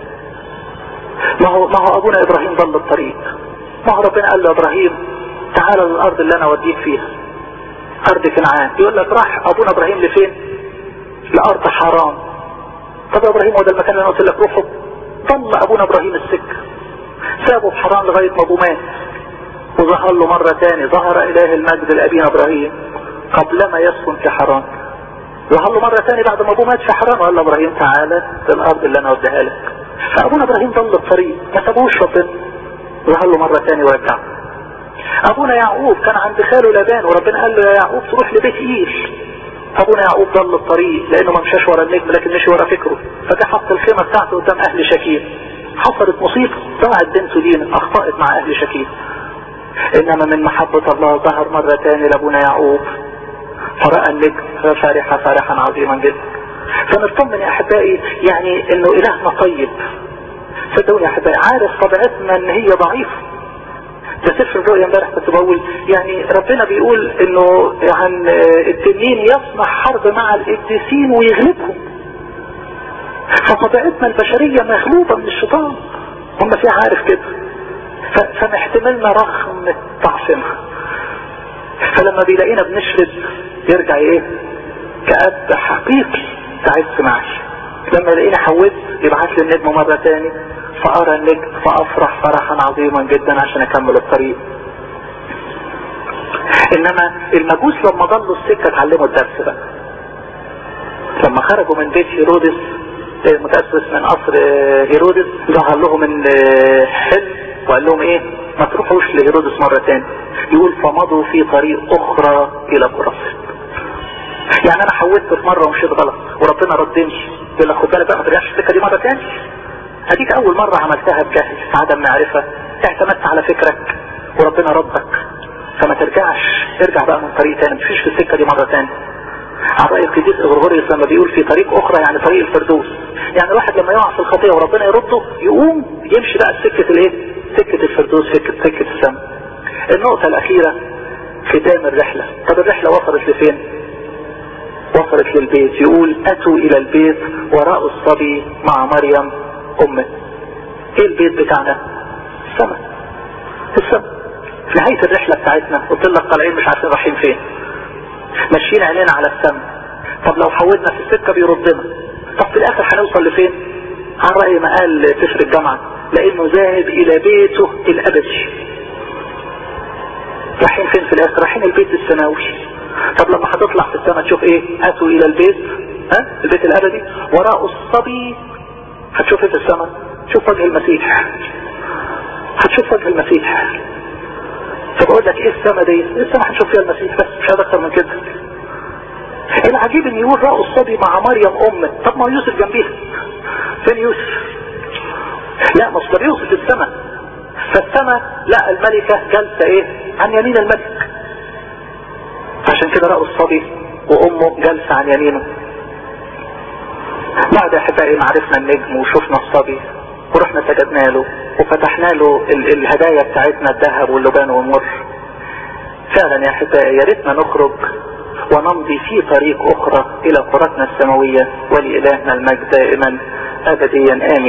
ما هو ما هو ابونا ابراهيم ضل الطريق ما هو ربنا قال له ابراهيم تعالى للارض اللي انا اوديك فيها ارض كنعان يقول لك راح ابونا ابراهيم لفين لارض حرام طب يا ابراهيم هو ده المكان اللي انا قلت لك روحه ضل ابونا ابراهيم السكه سابه في حرام لغايه ما ابوه مات وظهر له مره تاني ظهر اله المجد لابينا ابراهيم قبل ما يسكن في حرام ظهر له مرة تاني بعد ما ابوه مات في حرام وقال له ابراهيم تعالى في الارض اللي انا اوديها لك فابونا ابراهيم ضل الطريق ما سابوش ربنا ظهر له مرة تاني ورجعه ابونا يعقوب كان عند خاله لابان وربنا قال له يا يعقوب تروح لبيت ايل ابونا يعقوب ضل الطريق لانه ما مشاش ورا النجم لكن مشي ورا فكره فجاء حط الخيمه بتاعته قدام اهل شكيم حصلت مصيبه ضاعت بنته دينا اخطأت مع اهل شكيم انما من محبة الله ظهر مرة تاني لابونا يعقوب فرأى النجم ففرح فرحا عظيما جدا فنطمن يا احبائي يعني انه الهنا طيب صدقوني يا احبائي عارف طبيعتنا ان هي ضعيفه ده سفر الرؤيا امبارح كنت بقول يعني ربنا بيقول انه عن التنين يصنع حرب مع القديسين ويغلبهم فطبيعتنا البشرية مغلوبة من الشيطان هم فيها عارف كده فمحتملنا رغم ضعفنا فلما بيلاقينا بنشرب يرجع ايه كأب حقيقي تعبت معي لما يلاقيني حوت يبعت لي النجم مرة تاني فأرى النجم فأفرح فرحا عظيما جدا عشان أكمل الطريق إنما المجوس لما ضلوا السكة اتعلموا الدرس بقى لما خرجوا من بيت هيرودس متأسس من قصر هيرودس ظهر لهم الحلم وقال لهم ايه ما تروحوش لهيرودس مرة تاني يقول فمضوا في طريق اخرى الى قرص يعني انا حولت في مرة ومشيت غلط وربنا ردني يقول لك خد بالك بقى ما ترجعش السكة دي مرة تاني هديك اول مرة عملتها بجهل عدم معرفة اعتمدت على فكرك وربنا ردك فما ترجعش ارجع بقى من طريق تاني مفيش في السكة دي مرة تاني على رأي القديس غرغوريوس لما بيقول في طريق اخرى يعني طريق الفردوس يعني الواحد لما يقع في الخطيئة وربنا يرده يقوم يمشي بقى سكة الايه سكة الفردوس سكة سكة السماء النقطة الاخيرة ختام الرحلة طب الرحلة وصلت لفين وصلت للبيت يقول اتوا الى البيت ورأوا الصبي مع مريم امه ايه البيت بتاعنا السماء السماء في نهاية الرحلة بتاعتنا قلت لك طالعين مش عارفين رايحين فين ماشيين عينينا على السماء طب لو حودنا في السكة بيردنا طب في الاخر هنوصل لفين عن رأي ما قال سفر الجامعة لانه ذاهب الى بيته الابدي رايحين فين في الاخر رايحين البيت السماوي طب لما هتطلع في السماء تشوف ايه اتوا الى البيت ها البيت الابدي وراء الصبي هتشوف ايه في السماء تشوف وجه المسيح هتشوف وجه المسيح فبقول لك ايه السماء دي السماء هنشوف فيها المسيح بس مش هذا اكتر من كده العجيب ان يقول رأوا الصبي مع مريم امه طب ما يوسف جنبيها فين يوسف لا مش ده يوسف السماء فالسماء لا الملكة جالسة ايه عن يمين الملك عشان كده رأوا الصبي وامه جالسة عن يمينه بعد احبائي ما عرفنا النجم وشفنا الصبي ورحنا سجدنا له وفتحنا له ال الهدايا بتاعتنا الذهب واللبان والمر فعلا يا احبائي يا ريتنا نخرج ونمضي في طريق اخرى الى قراتنا السماوية ولإلهنا المجد دائما ابديا امين